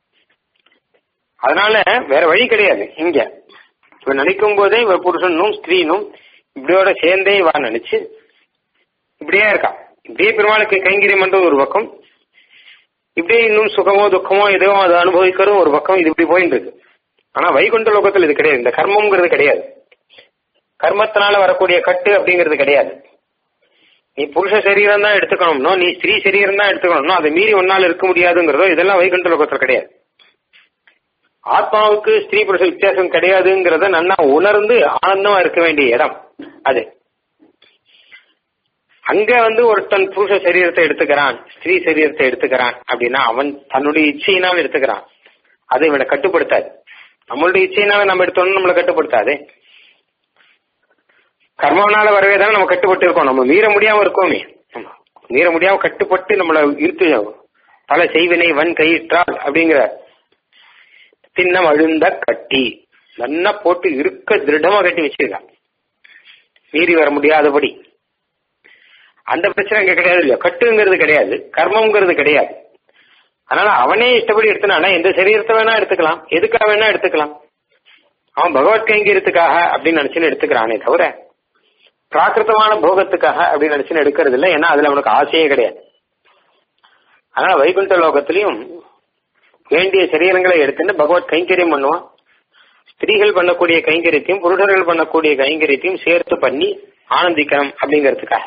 அதனால வேற வழி கிடையாது இங்க இவன் நினைக்கும் போதே இவ புருஷனும் ஸ்திரீனும் இப்படியோட சேர்ந்தே இவா நினைச்சு இப்படியே இருக்கான் இப்படியே பெருமாளுக்கு கைங்கரியம் பண்றது ஒரு பக்கம் இப்படியே இன்னும் சுகமோ துக்கமோ எதோ அதை அனுபவிக்கிறதும் ஒரு பக்கம் இது இப்படி போயிட்டு இருக்கு ஆனா வைகுண்ட லோகத்தில் இது கிடையாது இந்த கர்மம்ங்கிறது கிடையாது கர்மத்தினால வரக்கூடிய கட்டு அப்படிங்கிறது கிடையாது நீ புருஷ சரீரம் தான் எடுத்துக்கணும்னோ நீ ஸ்திரீ சரீரம் தான் எடுத்துக்கணும்னோ அதை மீறி ஒன்னால இருக்க முடியாதுங்கிறதோ இதெல்லாம் வைகுண்ட லோகத்தில் கிடையாது ஆத்மாவுக்கு ஸ்திரீ புருஷ வித்தியாசம் கிடையாதுங்கிறத நன்னா உணர்ந்து ஆனந்தமா இருக்க வேண்டிய இடம் அது அங்க வந்து ஒருத்தன் புருஷ சரீரத்தை எடுத்துக்கிறான் ஸ்திரீ சரீரத்தை எடுத்துக்கிறான் அப்படின்னா அவன் தன்னுடைய இச்சையினால் எடுத்துக்கிறான் அதை இவனை கட்டுப்படுத்தாது நம்மளுடைய இச்சையினால நம்ம எடுத்தோம்னு நம்மளை கட்டுப்படுத்தாது கர்மனால வரவே தானே நம்ம கட்டுப்பட்டு இருக்கோம் நம்ம மீற முடியாம இருக்கோமே ஆமா. மீற முடியாம கட்டுப்பட்டு நம்மள இருக்கு பல செய்வினை வன் கயிற்றால் அப்படிங்கிற தின்னம் அழுந்த கட்டி நல்லா போட்டு இருக்க திருடமா கட்டி வச்சிருக்கான் மீறி வர முடியாதபடி அந்த பிரச்சனை இங்க கிடையாது இல்லையா கட்டுங்கிறது கிடையாது கர்மம்ங்கிறது கிடையாது அதனால அவனே இஷ்டப்படி எடுத்தனால எந்த சரீரத்தை வேணா எடுத்துக்கலாம் எதுக்காக வேணா எடுத்துக்கலாம் அவன் பகவத் கைங்கரியத்துக்காக அப்படின்னு நினைச்சுன்னு எடுத்துக்கிறானே தவிர பிராகிருத்தமான போகத்துக்காக அப்படின்னு நினைச்சுன்னு எடுக்கிறது இல்லை ஏன்னா அதுல அவனுக்கு ஆசையே கிடையாது அதனால வைகுண்ட லோகத்திலையும் வேண்டிய சரீரங்களை எடுத்துட்டு பகவத் கைங்கரியம் பண்ணுவான் ஸ்திரீகள் பண்ணக்கூடிய கைங்கரியத்தையும் புருஷர்கள் பண்ணக்கூடிய கைங்கரியத்தையும் சேர்த்து பண்ணி ஆனந்திக்கணும் அப்படிங்கிறதுக்காக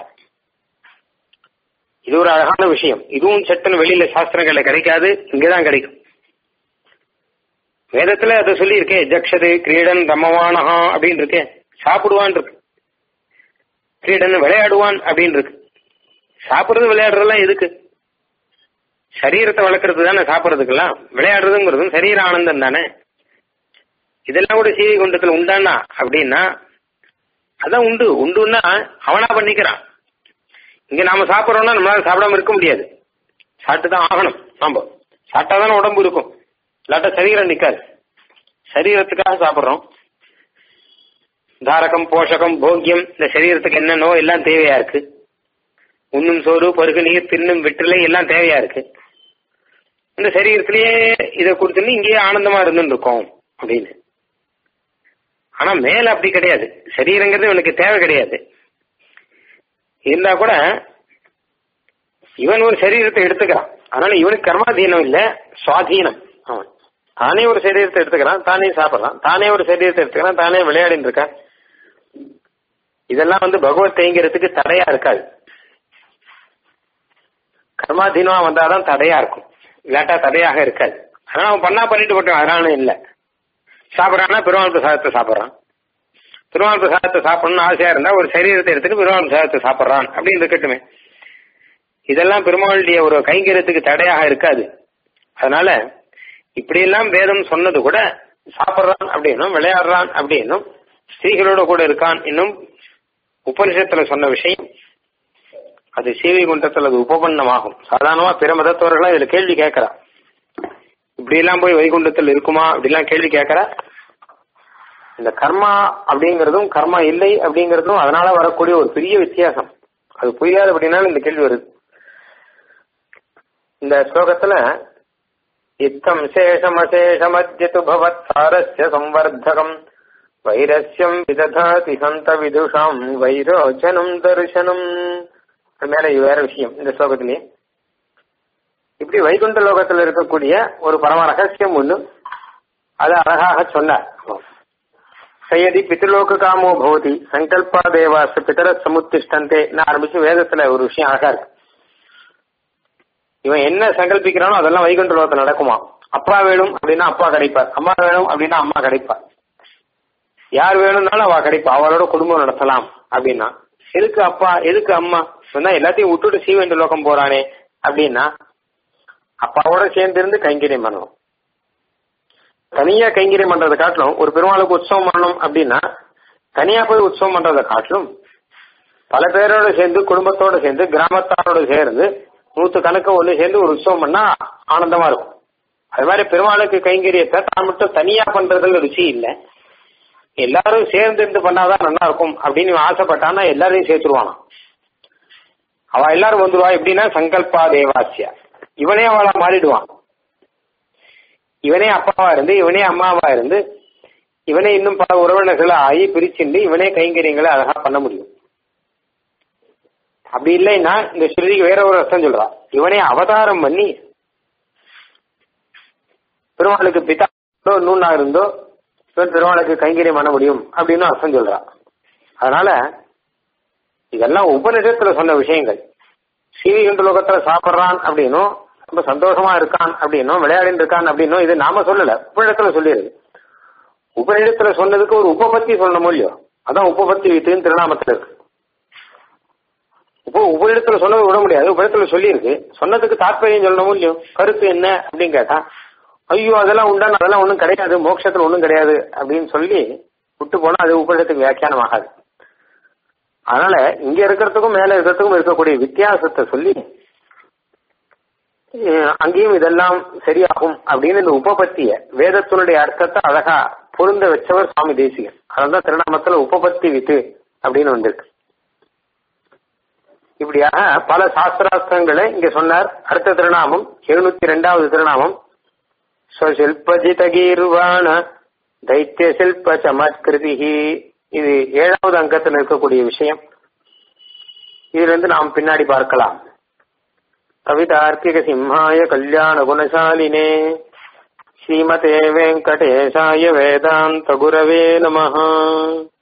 இது ஒரு அழகான விஷயம் இதுவும் சட்டுன்னு வெளியில சாஸ்திரங்கள்ல கிடைக்காது இங்கதான் கிடைக்கும் வேதத்துல அதை சொல்லியிருக்கேன் ஜக்ஷது கிரீடன் ரமவானஹா அப்படின்னு இருக்கே சாப்பிடுவான் இருக்கு கிரீடன் விளையாடுவான் அப்படின்னு இருக்கு சாப்பிடுறது விளையாடுறதெல்லாம் எதுக்கு சரீரத்தை வளர்க்கறது தானே சாப்பிடுறதுக்கெல்லாம் விளையாடுறதுங்கிறதும் சரீர ஆனந்தம் தானே இதெல்லாம் கூட சீவி குண்டத்துல உண்டானா அப்படின்னா அதான் உண்டு உண்டுன்னா அவனா பண்ணிக்கிறான் இங்க நாம சாப்பிடறோம்னா நம்மளால சாப்பிடாம இருக்க முடியாது சாப்பிட்டு தான் ஆகணும் நாம சாப்பிட்டாதானே உடம்பு இருக்கும் இல்லாட்ட சரீரம் நிக்காது சரீரத்துக்காக சாப்பிடுறோம் தாரகம் போஷகம் போக்கியம் இந்த சரீரத்துக்கு என்னென்னோ எல்லாம் தேவையா இருக்கு உண்ணும் சோறு பருகு நீர் தின்னும் வெற்றிலை எல்லாம் தேவையா இருக்கு இந்த சரீரத்திலேயே இதை கொடுத்துன்னு இங்கேயே ஆனந்தமா இருந்துட்டு இருக்கோம் அப்படின்னு ஆனா மேல அப்படி கிடையாது சரீரங்கிறது இவனுக்கு தேவை கிடையாது இருந்தா கூட இவன் ஒரு சரீரத்தை எடுத்துக்கிறான் அதனால இவனுக்கு கர்மாதீனம் இல்ல சுவாதீனம் அவன் தானே ஒரு சரீரத்தை எடுத்துக்கிறான் தானே சாப்பிடுறான் தானே ஒரு சரீரத்தை எடுத்துக்கிறான் தானே விளையாடின்னு இருக்கான் இதெல்லாம் வந்து பகவத் கைங்கிறதுக்கு தடையா இருக்காது கர்மாதீனமா வந்தாதான் தடையா இருக்கும் இல்லாட்டா தடையாக இருக்காது அதனால அவன் பண்ணா பண்ணிட்டு போட்டான் அதனால இல்ல சாப்பிடறான்னா பெருமாள் பிரசாதத்தை சாப்பிடுறான் பெருமாள் பிரசாதத்தை சாப்பிடணும்னு ஆசையா இருந்தா ஒரு சரீரத்தை எடுத்துட்டு பெருமாள் பிரசாதத்தை சாப்பிடுறான் அப்படின்னு இருக்கட்டுமே இதெல்லாம் பெருமாளுடைய ஒரு கைங்கரியத்துக்கு தடையாக இருக்காது அதனால இப்படியெல்லாம் வேதம் சொன்னது கூட சாப்பிடுறான் அப்படின்னும் விளையாடுறான் அப்படின்னும் ஸ்திரீகளோட கூட இருக்கான் இன்னும் உபனிஷத்துல சொன்ன விஷயம் அது சீவை குண்டத்தில் அது உபபன்னமாகும் சாதாரணமா பிற மதத்தவர்களா இதுல கேள்வி கேட்கறா இப்படி எல்லாம் போய் வைகுண்டத்தில் இருக்குமா அப்படிலாம் கேள்வி கேட்கறா இந்த கர்மா அப்படிங்கறதும் கர்மா இல்லை அப்படிங்கறதும் அதனால வரக்கூடிய ஒரு பெரிய வித்தியாசம் அது புரியாது அப்படின்னாலும் இந்த கேள்வி வருது இந்த ஸ்லோகத்துல இத்தம் சேஷமசேஷமத்யது பவத் சாரஸ்ய சம்வர்த்தகம் வைரஸ்யம் விததாதி சந்த விதுஷாம் வைரோச்சனம் தரிசனம் அது மேல இது வேற விஷயம் இந்த ஸ்லோகத்திலேயே இப்படி வைகுண்ட லோகத்தில் இருக்கக்கூடிய ஒரு பரம ரகசியம் ஒண்ணு அது அழகாக சொன்னார் சையதி பித்ருலோக காமோ பவதி சங்கல்பா தேவாச பிதர சமுத்திஷ்டந்தே ஆரம்பிச்சு வேதத்துல ஒரு விஷயம் அழகா இருக்கு இவன் என்ன சங்கல்பிக்கிறானோ அதெல்லாம் வைகுண்ட லோகத்தில் நடக்குமா அப்பா வேணும் அப்படின்னா அப்பா கிடைப்பார் அம்மா வேணும் அப்படின்னா அம்மா கிடைப்பார் யார் வேணும்னாலும் அவ கிடைப்பா அவளோட குடும்பம் நடத்தலாம் அப்படின்னா எதுக்கு அப்பா எதுக்கு அம்மா சொன்னா எல்லாத்தையும் விட்டுட்டு சீவெண்டு லோகம் போறானே அப்படின்னா அப்பாவோட சேர்ந்து இருந்து கைங்கரியம் பண்ணணும் தனியா கைங்கரியம் பண்றதை காட்டிலும் ஒரு பெருமாளுக்கு உற்சவம் பண்ணணும் அப்படின்னா தனியா போய் உற்சவம் பண்றதை காட்டிலும் பல பேரோட சேர்ந்து குடும்பத்தோட சேர்ந்து கிராமத்தாரோட சேர்ந்து நூத்து கணக்கு ஒண்ணு சேர்ந்து ஒரு உற்சவம் பண்ணா ஆனந்தமா இருக்கும் அது மாதிரி பெருமாளுக்கு கைங்கரியத்தை தான் மட்டும் தனியா பண்றதுல ருச்சி இல்லை எல்லாரும் சேர்ந்து இருந்து பண்ணாதான் நல்லா இருக்கும் அப்படின்னு இவன் ஆசைப்பட்டான்னா எல்லாரையும் சேர்த்துருவானா அவ எல்லாரும் வந்துருவா எப்படின்னா சங்கல்பா தேவாசியா இவனே அவளா மாறிடுவான் இவனே அப்பாவா இருந்து இவனே அம்மாவா இருந்து இவனே இன்னும் பல உறவினர்களை ஆகி பிரிச்சுண்டு இவனே கைங்கரியங்களை அழகா பண்ண முடியும் அப்படி இல்லைன்னா இந்த ஸ்ருதிக்கு வேற ஒரு அர்த்தம் சொல்றா இவனே அவதாரம் பண்ணி பெருமாளுக்கு பிதா நூனா இருந்தோ இவன் பெருமாளுக்கு கைங்கரியம் பண்ண முடியும் அப்படின்னு அர்த்தம் சொல்றா அதனால இதெல்லாம் உபநிஷத்துல சொன்ன விஷயங்கள் ஸ்ரீவிகுண்ட லோகத்துல சாப்பிட்றான் அப்படின்னும் ரொம்ப சந்தோஷமா இருக்கான் அப்படின்னும் விளையாடிட்டு இருக்கான் அப்படின்னும் இது நாம சொல்லல உபநிடத்துல சொல்லிடுது உபநிடத்துல சொன்னதுக்கு ஒரு உபபத்தி சொல்லணும் இல்லையோ அதான் உபபத்தி வித்துன்னு திருநாமத்துல இருக்கு இப்போ உபரிடத்துல சொன்னது விட முடியாது உபரிடத்துல சொல்லியிருக்கு சொன்னதுக்கு தாற்பயம் சொல்லணும் இல்லையோ கருத்து என்ன அப்படின்னு கேட்டா ஐயோ அதெல்லாம் உண்டான அதெல்லாம் ஒன்றும் கிடையாது மோட்சத்துல ஒன்றும் கிடையாது அப்படின்னு சொல்லி விட்டு போனா அது உபரிடத்துக்கு வியாக்கியானம் ஆகாது அதனால இங்க இருக்கிறதுக்கும் மேல இருக்கிறதுக்கும் இருக்கக்கூடிய வித்தியாசத்தை சொல்லி அங்கேயும் இதெல்லாம் சரியாகும் அப்படின்னு இந்த உபபத்திய வேதத்தினுடைய அர்த்தத்தை அழகா பொருந்த வச்சவர் சுவாமி தேசிகன் அதனால திருநாமத்துல உபபத்தி வித்து அப்படின்னு வந்திருக்கு இப்படியாக பல சாஸ்திராஸ்திரங்களை இங்க சொன்னார் அடுத்த திருநாமம் எழுநூத்தி ரெண்டாவது திருநாமம் ஸ்வசில்பஜிதகீர்வாண தைத்திய சில்ப சமத்கிருதி இது ஏழாவது அங்கத்தில் இருக்கக்கூடிய விஷயம் இதுல இருந்து நாம் பின்னாடி பார்க்கலாம் கவிதார்க்கிக சிம்ஹாய கல்யாண குணசாலினே ஸ்ரீமதே வெங்கடேசாய வேதாந்த குரவே நமஹ